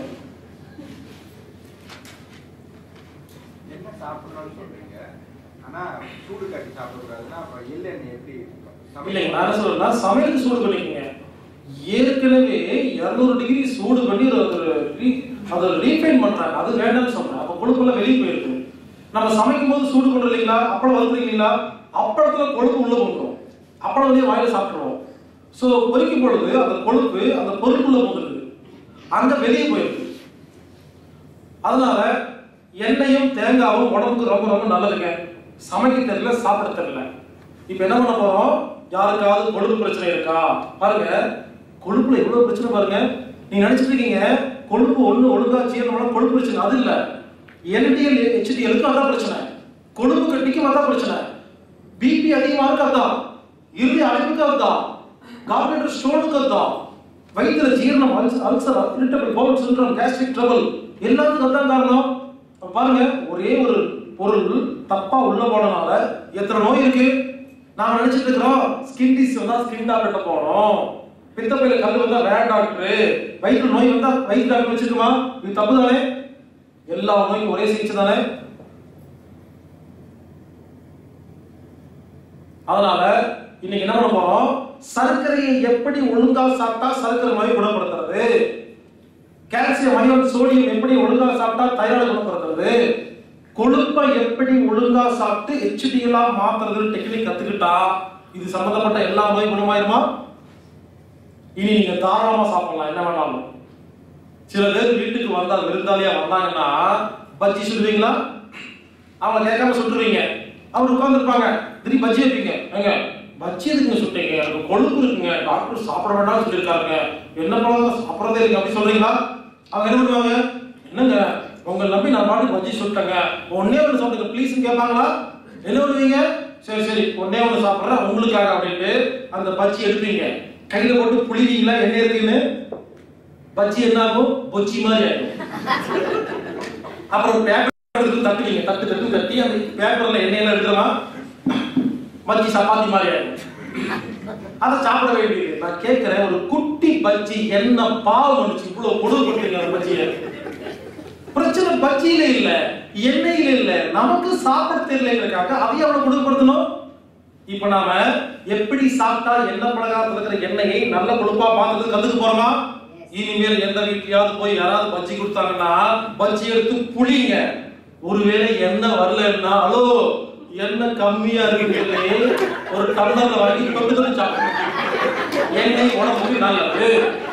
Speaker 3: என்ன சாப்பிடணும்னு சொல்றீங்க ஆனா சூடு காட்டி சாப்பிடக்கூடாதுன்னா அப்புறம் எள்ளெண்ணெய் எப்படி
Speaker 1: இல்லைங்க நான் என்ன சொல்றேன்னா சமையலுக்கு சூடு பண்ணிக்கங்க ஏற்கனவே 200 டிகிரி சூடு பண்ணி ஒரு ஒரு re- அதை ரீஃபைன் பண்றாங்க அது வேண்டாம்னு சொல்றேன் அப்ப கொழுப்பெல்லாம் வெளியே போயிருக்கு நம்ம சமைக்கும் போது சூடு பண்றோம் இல்லைங்களா அப்பளம் வறுக்கிறீங்க இல்லைங்களா அப்பளத்துல கொழுப்பு உள்ள போட்டுரும் அப்பளம் வந்து வாயில சாப்பிட்டுருவோம் ஸோ பொரிக்கும் பொழுது அந்த கொழுப்பு அந்த பொருளுக்குள்ள போகுது அங்க வெளியே போயிருக்கு அதனால எண்ணெயும் தேங்காவும் உடம்புக்கு ரொம்ப ரொம்ப நல்லதுங்க சமைக்க தெரியல சாப்பிட தெரியல இப்போ என்ன பண்ண போறோம் யாருக்காவது கொழுப்பு பிரச்சனை இருக்கா பாருங்க கொழுப்புல எவ்வளவு பிரச்சனை பாருங்க நீங்க நினைச்சிட்டு இருக்கீங்க கொழுப்பு ஒண்ணு ஒழுங்கா ஜீரணம் கொழுப்பு பிரச்சனை அது இல்ல எல்டிஎல் ஹெச்டிஎலுக்கு அதான் பிரச்சனை கொழுப்பு கட்டிக்கும் அதான் பிரச்சனை பிபி அதிகமா இருக்கு அதான் இறுதி அடைப்புக்கு அதான் கார்பரேட்டர் ஸ்டோனுக்கு அதான் வயிற்றுல ஜீரணம் ulcer ulcer irritable bowel syndrome gastric trouble எல்லாத்துக்கும் அதான் காரணம் அப்ப பாருங்க ஒரே ஒரு பொருள் தப்பா உள்ள போனனால எத்தனை நோய் இருக்கு நாம நினைச்சிட்டு இருக்கிறோம் ஸ்கின் டிசீஸ் வந்தா ஸ்கின் டாக்டர் போறோம் பித்தப்பையில கல் வந்தா வேற டாக்டர் வயிற்று நோய் வந்தா வயிற்று டாக்டர் வச்சிருக்குமா இது தப்பு தானே எல்லா நோய்க்கும் ஒரே சிகிச்சை தானே அதனால இன்னைக்கு என்ன பண்ண போறோம் சர்க்கரையை எப்படி ஒழுங்கா சாப்பிட்டா சர்க்கரை நோய் குணப்படுத்துறது கால்சியம் அயன் சோடியம் எப்படி ஒழுங்கா சாப்பிட்டா தைராய்டு குணப்படுத்துறது கொழுப்பை எப்படி ஒழுங்கா சாப்பிட்டு ஹெச்டிஎல்லா மாத்துறது டெக்னிக் கத்துக்கிட்டா இது சம்பந்தப்பட்ட எல்லா நோய் குணமாயிருமா இனி நீங்க தாராளமா சாப்பிடலாம் என்ன வேணாலும் சில பேர் வீட்டுக்கு வந்தா விருந்தாளியா வந்தாங்கன்னா பஜ்ஜி சுடுவீங்களா அவங்க கேட்காம சுட்டுருவீங்க அவர் உட்காந்துருப்பாங்க திடீர் பஜ்ஜி வைப்பீங்க ஏங்க பஜ்ஜி எதுக்குங்க சுட்டீங்க எனக்கு கொழுப்பு இருக்குங்க டாக்டர் சாப்பிட வேண்டாம்னு சொல்லியிருக்காங்க என்ன பண்ணலாம் சாப்பிடறதே இருக்கு அப்படி சொல்றீங்களா அவங்க என்ன பண்ணுவாங்க என்னங்க உங்களை நம்பி நான் பாட்டு பஜ்ஜி சுட்டேங்க ஒன்னே ஒன்று சாப்பிடுங்க ப்ளீஸ் கேட்பாங்களா என்ன பண்ணுவீங்க சரி சரி ஒன்னே ஒன்று சாப்பிட்றேன் உங்களுக்காக அப்படின்ட்டு அந்த பஜ்ஜி எடுப்பீங்க கையில போட்டு புளிவீங்களா என்ன இருக்குன்னு பஜ்ஜி என்ன ஆகும் பொச்சி மாதிரி ஆகும் அப்புறம் பேப்பர் எடுத்து தட்டுவீங்க தட்டு தட்டு தட்டி அந்த பேப்பர்ல எண்ணெயில எடுக்கலாம் பஜ்ஜி சப்பாத்தி மாதிரி ஆகும் அதை சாப்பிட வேண்டியது நான் கேட்கிறேன் ஒரு குட்டி பஜ்ஜி என்ன பாவம் வந்துச்சு இவ்வளவு கொடுமைப்படுறீங்க அந்த பஜ்ஜியை பிரச்சனை பஜ்ஜியில இல்ல எண்ணெயில இல்ல நமக்கு சாப்பிட தெரியலங்கிறதுக்காக அதை எவ்வளவு கொடுமைப்படுத்தணும் இப்ப நாம எப்படி சாப்பிட்டா எண்ணெய் பலகாரத்துல இருக்கிற எண்ணெயை நல்ல கொழுப்பா பார்க்கறது கத்துக்க போறோமா இனிமேல் எந்த வீட்லயாவது போய் யாராவது பஜ்ஜி கொடுத்தாங்கன்னா பஜ்ஜி எடுத்து புளிங்க ஒருவேளை எண்ணெய் வரலன்னா ஹலோ எண்ணெய் கம்மியா இருக்குன்னு சொல்லி ஒரு டம்ளர்ல வாங்கி தொட்டு தொட்டு சாப்பிடணும் எண்ணெய் உடம்புக்கு நல்லது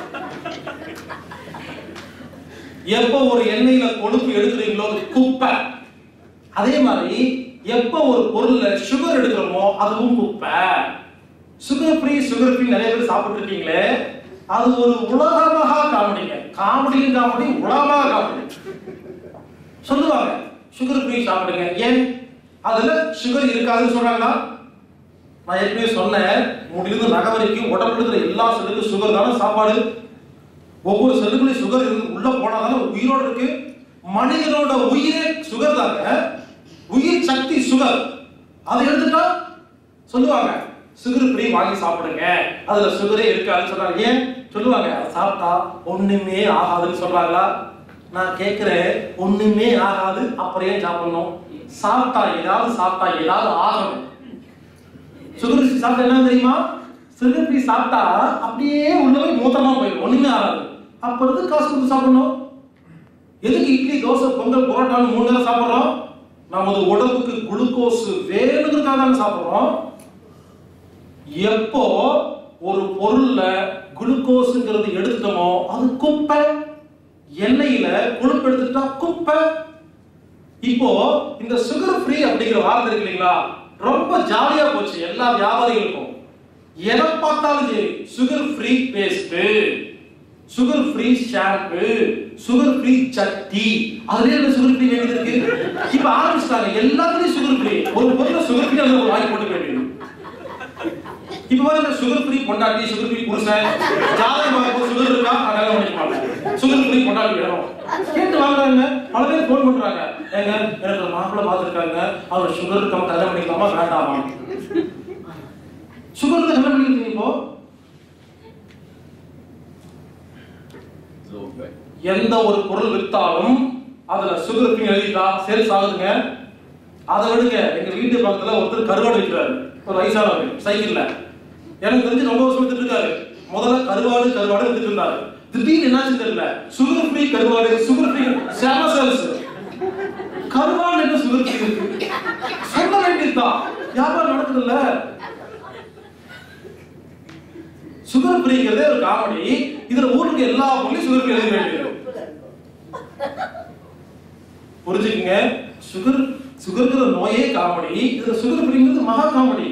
Speaker 1: எப்போ ஒரு எண்ணெயில கொழுப்பு எடுக்கிறீங்களோ அது குப்பை அதே மாதிரி எப்போ ஒரு பொருள்ல சுகர் எடுக்கிறோமோ அதுவும் குப்பை சுகர் ஃப்ரீ சுகர் ஃப்ரீ நிறைய பேர் சாப்பிட்டு இருக்கீங்களே அது ஒரு உலகமாக காமெடிங்க காமெடியும் காமெடி உலகமாக காமெடி சொல்லுவாங்க சுகர் ஃப்ரீ சாப்பிடுங்க ஏன் அதுல சுகர் இருக்காதுன்னு சொல்றாங்களா நான் ஏற்கனவே சொன்னேன் முடிந்து நகை வரைக்கும் உடம்புல இருக்கிற எல்லா செல்லுக்கும் சுகர் தானே சாப்பாடு ஒவ்வொரு செல்லுக்குள்ளேயும் சுகர் இருந்து உள்ள போனாதானே உயிரோட இருக்கு மனிதனோட உயிரே சுகர் தாங்க உயிர் சக்தி சுகர் அதை எடுத்துட்டா சொல்லுவாங்க சுகர் ஃப்ரீ வாங்கி சாப்பிடுங்க அதுல சுகரே இருக்காதுன்னு சொல்றாங்க ஏன் சொல்லுவாங்க அதை சாப்பிட்டா ஒண்ணுமே ஆகாதுன்னு சொல்றாங்களா நான் கேட்கிறேன் ஒண்ணுமே ஆகாது அப்புறம் ஏன் சாப்பிடணும் சாப்பிட்டா ஏதாவது சாப்பிட்டா ஏதாவது ஆகணும் சுகர் ஃப்ரீ சாப்பிட்டா என்ன தெரியுமா சுகர் ஃப்ரீ சாப்பிட்டா அப்படியே உள்ள போய் மூத்தமா போயிடும் ஒண்ணுமே ஆகாது அப்ப எதுக்கு காசு கொடுத்து சாப்பிடணும் எதுக்கு இட்லி தோசை பொங்கல் புரோட்டான்னு மூணு நேரம் சாப்பிடுறோம் நமது உடம்புக்கு குளுக்கோஸ் வேணுங்கிறதுக்காக தானே சாப்பிடுறோம் எப்போ ஒரு பொருள்ல குளுக்கோஸ்ங்கிறது எடுத்துட்டோமோ அது குப்பை எண்ணெயில கொழுப்பு எடுத்துட்டா குப்பை இப்போ இந்த சுகர் ஃப்ரீ அப்படிங்கிற வார்த்தை இருக்கு இல்லைங்களா ரொம்ப ஜாலியா போச்சு எல்லா வியாபாரிகளுக்கும் எதை பார்த்தாலும் சரி sugar free paste sugar free shampoo sugar free சட்டி அதுலயே என்ன சுகர் ஃப்ரீ வேண்டியது இருக்கு இப்ப ஆரம்பிச்சிட்டாங்க எல்லாத்துலயும் சுகர் ஃப்ரீ ஒரு பொருளை சுகர் ஃப்ரீ அதுல ஒரு வாங்கி போட்டு வேண்டியது இப்ப பாருங்க சுகர் ஃப்ரீ பொண்டாட்டி சுகர் ஃப்ரீ புருஷன் ஜாதகம் பார்க்கும் சுகர் இருக்கா நான் கல்யாணம் பண்ணிப்பாங்க சுகர் ஃப்ரீ பொண்டாட்டி வேணும் கேட்டு வாங்குறாங்க பல பேர் ஃபோன் பண்றாங்க ஏங்க எனக்கு ஒரு மாப்பிள்ளை பார்த்துருக்காங்க அவர் சுகர் இருக்காம கல்யாணம் பண்ணிக்கலாமா வேண்டாமா சுகர் கல்யாணம் பண்ணிக்கிறீங்க இப்போ
Speaker 4: Low fat.
Speaker 1: எந்த ஒரு பொருள் வித்தாலும் அதுல சுகர் ஃப்ரீ எழுதிட்டா சேல்ஸ் ஆகுதுங்க அதை விடுங்க எங்க வீட்டு பக்கத்துல ஒருத்தர் கருவாடு விற்கிறாரு ஒரு வயசானவர் சைக்கிள்ல எனக்கு தெரிஞ்சு ரொம்ப வருஷம் வித்துட்டு இருக்காரு முதல்ல கருவாடு கருவாடு வித்துட்டு இருந்தாரு திடீர்னு என்னாச்சு தெரியல சுகர் ஃப்ரீ கருவாடு சுகர் ஃப்ரீ சேம சேல்ஸ் கருவாடு என்ன சுகர் ஃப்ரீ இருக்கு சொல்ல வேண்டியதுதான் வியாபாரம் நடக்குதுல்ல சுகர் ஃப்ரீங்கிறதே ஒரு காமெடி இதுல ஊருக்கு எல்லா பொருளையும் சுகர் ஃப்ரீ எழுத வேண்டியது புரிஞ்சுக்கங்க சுகர் சுகர்ங்கிற நோயே காமெடி இதுல சுகர் ஃப்ரீங்கிறது மகா காமெடி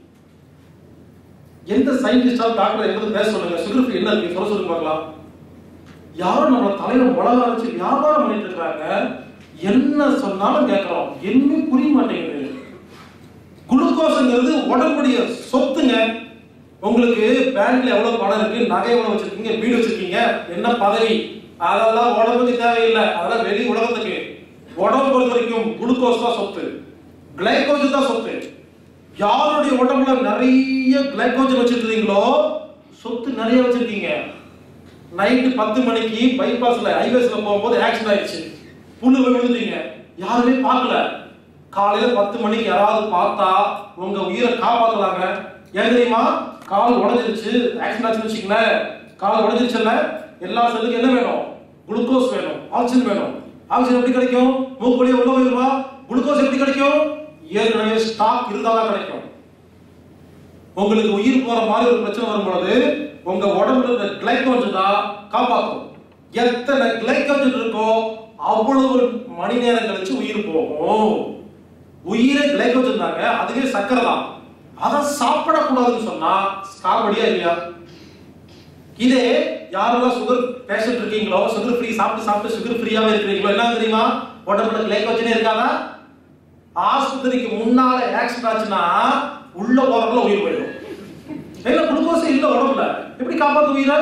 Speaker 1: எந்த சயின்டிஸ்டா டாக்டர் எங்க பேச சொல்லுங்க சுகர் ஃப்ரீ என்ன இருக்கு சொல்ல சொல்லுங்க பார்க்கலாம் யாரும் நம்ம தலையில மிளகா வச்சு வியாபாரம் பண்ணிட்டு இருக்காங்க என்ன சொன்னாலும் கேட்கறோம் என்ன புரிய மாட்டேங்குது குளுக்கோஸ்ங்கிறது உடம்புடைய சொத்துங்க உங்களுக்கு பேங்க்ல எவ்வளவு பணம் இருக்கு நகை எவ்வளவு வச்சிருக்கீங்க வீடு வச்சிருக்கீங்க என்ன பதவி அதெல்லாம் உடம்புக்கு தேவையில்லை அதெல்லாம் வெளி உலகத்துக்கு உடம்பு பொறுத்த வரைக்கும் குளுக்கோஸ் தான் சொத்து கிளைகோஜன் தான் சொத்து யாருடைய உடம்புல நிறைய கிளைகோஜன் வச்சிருக்கீங்களோ சொத்து நிறைய வச்சிருக்கீங்க நைட்டு பத்து மணிக்கு பைபாஸ்ல ஹைவேஸ்ல போகும்போது ஆக்சிடென்ட் ஆயிடுச்சு புல்லு போய் விழுந்தீங்க யாருமே பார்க்கல காலையில பத்து மணிக்கு யாராவது பார்த்தா உங்க உயிரை காப்பாத்தலாங்க ஏன் தெரியுமா கால் உடைஞ்சிருச்சு ஆக்சிடென்ட் ஆச்சுன்னு வச்சுக்கங்களேன் கால் உடைஞ்சிருச்சுல்ல எல்லா செல்லுக்கும் என்ன வேணும் குளுக்கோஸ் வேணும் ஆக்சிஜன் வேணும் ஆக்சிஜன் எப்படி கிடைக்கும் மூக்கு வழியா உள்ள போயிருமா குளுக்கோஸ் எப்படி கிடைக்கும் ஏற்கனவே ஸ்டாக் இருந்தாதான் கிடைக்கும் உங்களுக்கு உயிர் போற மாதிரி ஒரு பிரச்சனை வரும்பொழுது உங்க உடம்புல இருக்க கிளைக்கோஜன் தான் காப்பாற்றும் எத்தனை கிளைக்கோஜன் இருக்கோ அவ்வளவு மணி நேரம் கழிச்சு உயிர் போகும் உயிரே கிளைக்கோஜன் தாங்க அதுவே சக்கரை தான் அதை சாப்பிடக்கூடாதுன்னு சொன்னா காமெடியா இல்லையா இதே யாரெல்லாம் சுகர் பேஷண்ட் இருக்கீங்களோ சுகர் ஃப்ரீ சாப்பிட்டு சாப்பிட்டு சுகர் ஃப்ரீயாவே இருக்கிறீங்களோ என்ன தெரியுமா உடம்புல கிளைக்கோஜனே இருக்காதா ஆஸ்பத்திரிக்கு முன்னால ஆக்சிடென்ட் ஆச்சுன்னா உள்ள போறதுல உயிர் போயிடும் என்ன குளுக்கோஸ் இல்ல உடம்புல எப்படி காப்பாத்து உயிரை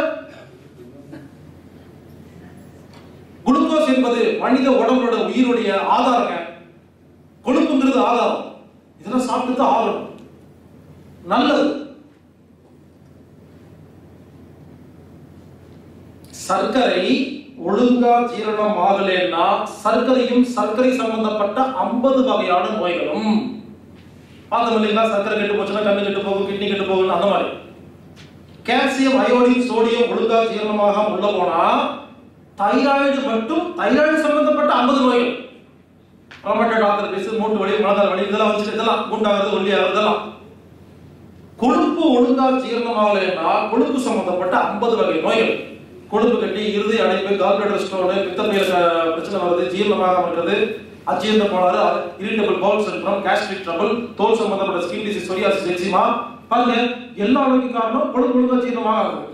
Speaker 1: குளுக்கோஸ் என்பது மனித உடம்போட உயிருடைய ஆதாரங்க கொழுப்புங்கிறது ஆதாரம் இதெல்லாம் சாப்பிட்டு தான் ஆகணும் நல்லது சர்க்கரை ஒழுங்கா ஜீரணம் ஆகலைன்னா சர்க்கரையும் சர்க்கரை சம்பந்தப்பட்ட ஐம்பது வகையான நோய்களும் பார்த்தோம் இல்லைங்களா சர்க்கரை கெட்டு போச்சுன்னா கண்ணு கெட்டு போகும் கிட்னி கெட்டு போகும் அந்த மாதிரி கால்சியம் அயோடின் சோடியம் ஒழுங்கா ஜீரணமாக உள்ள போனா தைராய்டு மட்டும் தைராய்டு சம்பந்தப்பட்ட ஐம்பது நோய்கள் ரொமட்டட் ஆர்த்தரைட்டிஸ் மூட்டு வலி முழங்கால் வலி இதெல்லாம் வச்சுட்டு இதெல்லாம் குண்டாகிறது ஒல்லியாகிறது இதெல்லாம் கொழுப்பு ஒழுங்கா ஜீரணமாகலைன்னா கொழுப்பு சம்பந்தப்பட்ட ஐம்பது வகை நோய்கள் கொழுப்பு கட்டி இருதய அடைப்பு கால்பிளேட்டர் ஸ்டோனு பித்தப்பையில க- பிரச்சனை வருது ஜீரணமாக இருக்கிறது அஜீரண கோளாறு irritable bowel syndrome gastric trouble தோல் சம்பந்தப்பட்ட ஸ்கின் டிசீஸ் சொரியாசிஸ் எக்ஸிமா பாருங்க எல்லா நோய்க்கு காரணம் கொழுப்பு ஒழுங்கா ஜீரணமாக ஆகுது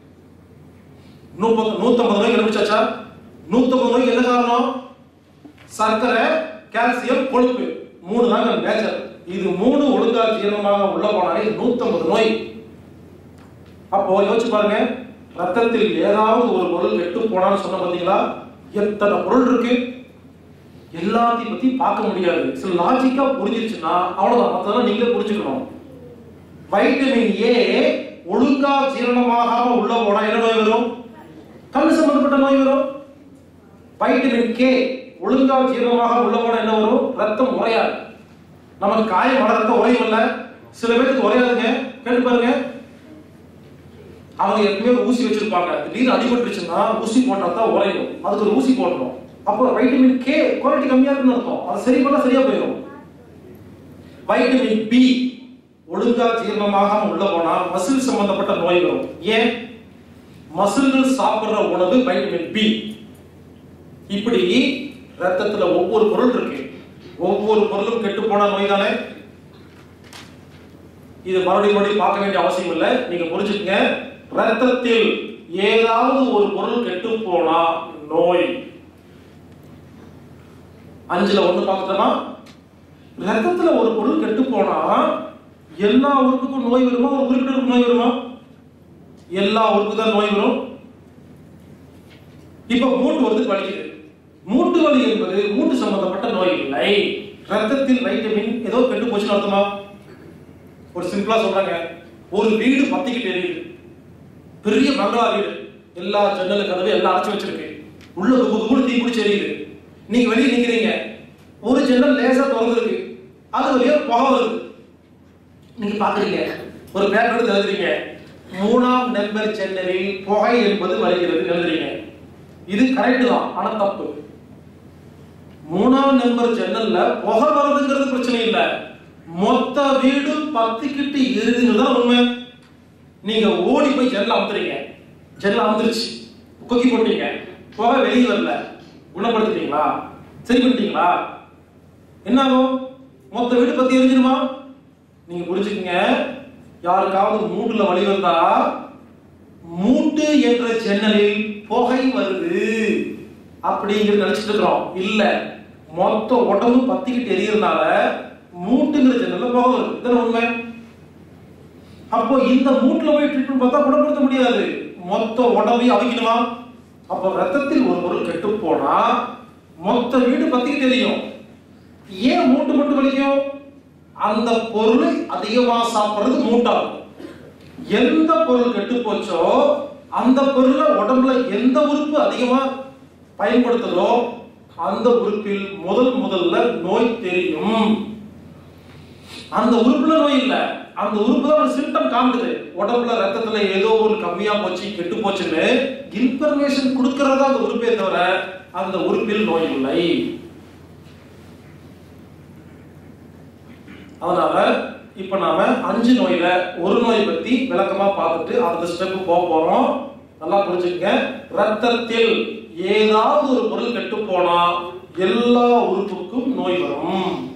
Speaker 1: நூப்பது நூத்தம்பது நோய் கண்டுபிடிச்சாச்சா நூத்தம்பது நோய்க்கு என்ன காரணம் சர்க்கரை கால்சியம் கொழுப்பு மூணு தாங்க நேச்சர் இது மூணு ஒழுங்கா ஜீரணமாக உள்ள போனாலே நூத்தம்பது நோய் அப்போ யோசிச்சு பாருங்க ரத்தத்தில் ஏதாவது ஒரு பொருள் கெட்டு போனான்னு சொன்ன பாத்தீங்களா எத்தனை பொருள் இருக்கு எல்லாத்தையும் பத்தி பார்க்க முடியாது சில லாஜிக்கா புரிஞ்சிருச்சுன்னா அவ்வளவுதான் மத்ததெல்லாம் நீங்களே புரிஞ்சுக்கணும் வைட்டமின் ஏ ஒழுங்கா ஜீரணமாகாம உள்ள போனா என்ன நோய் வரும் கண் சம்பந்தப்பட்ட நோய் வரும் வைட்டமின் கே ஒழுங்கா ஜீரணமாக உள்ள போனா என்ன வரும் ரத்தம் உறையாது நமக்கு காயம் வள ரத்தம் உறையும் இல்ல சில பேருக்கு உறையாதுங்க கேட்டு பாருங்க அவங்க எப்பவுமே ஒரு ஊசி வச்சிருப்பாங்க திடீர்னு அடிபட்டுருச்சுன்னா ஊசி போட்டா தான் உறையும் அதுக்கு ஒரு ஊசி போடணும் அப்போ வைட்டமின் கே குவாலிட்டி கம்மியா இருக்குன்னு அர்த்தம் அதை சரி பண்ணா சரியா போயிடும் வைட்டமின் பி ஒழுங்கா ஜீரணமாகாம உள்ள போனா மசில் சம்பந்தப்பட்ட நோய் வரும் ஏன் மசில்கள் சாப்பிடுற உணவு வைட்டமின் பி இப்படி ரத்தத்துல ஒவ்வொரு பொருள் இருக்கு ஒவ்வொரு பொருளும் கெட்டு போன நோய் தானே இது மறுபடியும் மறுபடியும் பார்க்க வேண்டிய அவசியம் இல்லை நீங்க புரிஞ்சுக்கங்க ரத்தத்தில் ஏதாவது ஒரு பொருள் கெட்டு போனா நோய் அஞ்சுல ஒண்ணு பார்த்துட்டோமா ரத்தத்துல ஒரு பொருள் கெட்டு போனா எல்லா உறுப்புக்கும் நோய் வருமா ஒரு குறிப்பிட்ட உறுப்புக்கு நோய் வருமா எல்லா உறுப்புக்கு தான் நோய் வரும் இப்ப மூட்டு வந்து வலிக்குது மூட்டு வலி என்பது மூட்டு சம்பந்தப்பட்ட நோய் இல்லை ரத்தத்தில் வைட்டமின் ஏதோ கெட்டு போச்சுன்னு அர்த்தமா ஒரு சிம்பிளா சொல்றாங்க ஒரு வீடு பத்திக்கிட்டு எரியுது பெரிய பங்களா வீடு எல்லா ஜன்னல கதவு எல்லாம் அடைச்சு வச்சிருக்கு உள்ள குபு குபுன்னு தீ பிடிச்சி எரியுது நீங்க வெளியே நிக்கிறீங்க ஒரு ஜன்னல் லேசா திறந்துருக்கு அது வழியா புகை வருது நீங்க பாக்குறீங்க ஒரு பேப்பர் எடுத்து எழுதுறீங்க மூணாம் நம்பர் ஜன்னலில் புகை என்பது வருகிறது எழுதுறீங்க இது கரெக்ட் தான் ஆனா தப்பு மூணாம் நம்பர் ஜன்னல்ல புகை வருதுங்கிறது பிரச்சனை இல்ல மொத்த வீடு பத்திக்கிட்டு எரியுதுங்கிறது தான் உண்மை நீங்க ஓடி போய் ஜன்னல் அமுத்துறீங்க ஜன்னல் அமுத்துருச்சு கொக்கி போட்டீங்க புகை வெளியே வரல குணப்படுத்திட்டீங்களா சரி பண்ணிட்டீங்களா என்ன ஆகும் மொத்த வீடு பத்தி எரிஞ்சிருமா நீங்க புரிஞ்சுக்கங்க யாருக்காவது மூட்டுல வலி வந்தா மூட்டு என்ற ஜன்னலில் புகை வருது அப்படிங்கிறது நினைச்சிட்டு இருக்கிறோம் இல்ல மொத்த உடம்பு பத்திக்கிட்டு எரியறதுனால மூட்டுங்கிற ஜன்னல்ல புகை வருது இதுதானே உண்மை அப்போ இந்த மூட்டுல போய் ட்ரீட்மெண்ட் பார்த்தா குணப்படுத்த முடியாது மொத்த உடம்பையும் அவிக்கணுமா அப்போ ரத்தத்தில் ஒரு பொருள் கெட்டு போனா மொத்த வீடு பத்திக்கிட்டு எரியும் ஏன் மூட்டு மட்டும் வலிக்கும் அந்த பொருளை அதிகமா சாப்பிடுறது மூட்டாகும் எந்த பொருள் கெட்டு போச்சோ அந்த பொருளை உடம்புல எந்த உறுப்பு அதிகமா பயன்படுத்துதோ அந்த உறுப்பில் முதல் முதல்ல நோய் தெரியும் அந்த உறுப்புல நோய் இல்ல அந்த உறுப்பு தான் ஒரு சிம்டம் காட்டுது உடம்புல ரத்தத்துல ஏதோ ஒரு கம்மியா போச்சு கெட்டு போச்சுன்னு இன்ஃபர்மேஷன் கொடுக்கறதா அந்த உறுப்பே தவிர அந்த உறுப்பில் நோய் இல்லை அதனால இப்ப நாம அஞ்சு நோயில ஒரு நோய் பத்தி விளக்கமா பார்த்துட்டு அடுத்த ஸ்டெப் போக போறோம் நல்லா புரிஞ்சுக்கங்க ரத்தத்தில் ஏதாவது ஒரு பொருள் கெட்டு போனா எல்லா உறுப்புக்கும் நோய் வரும்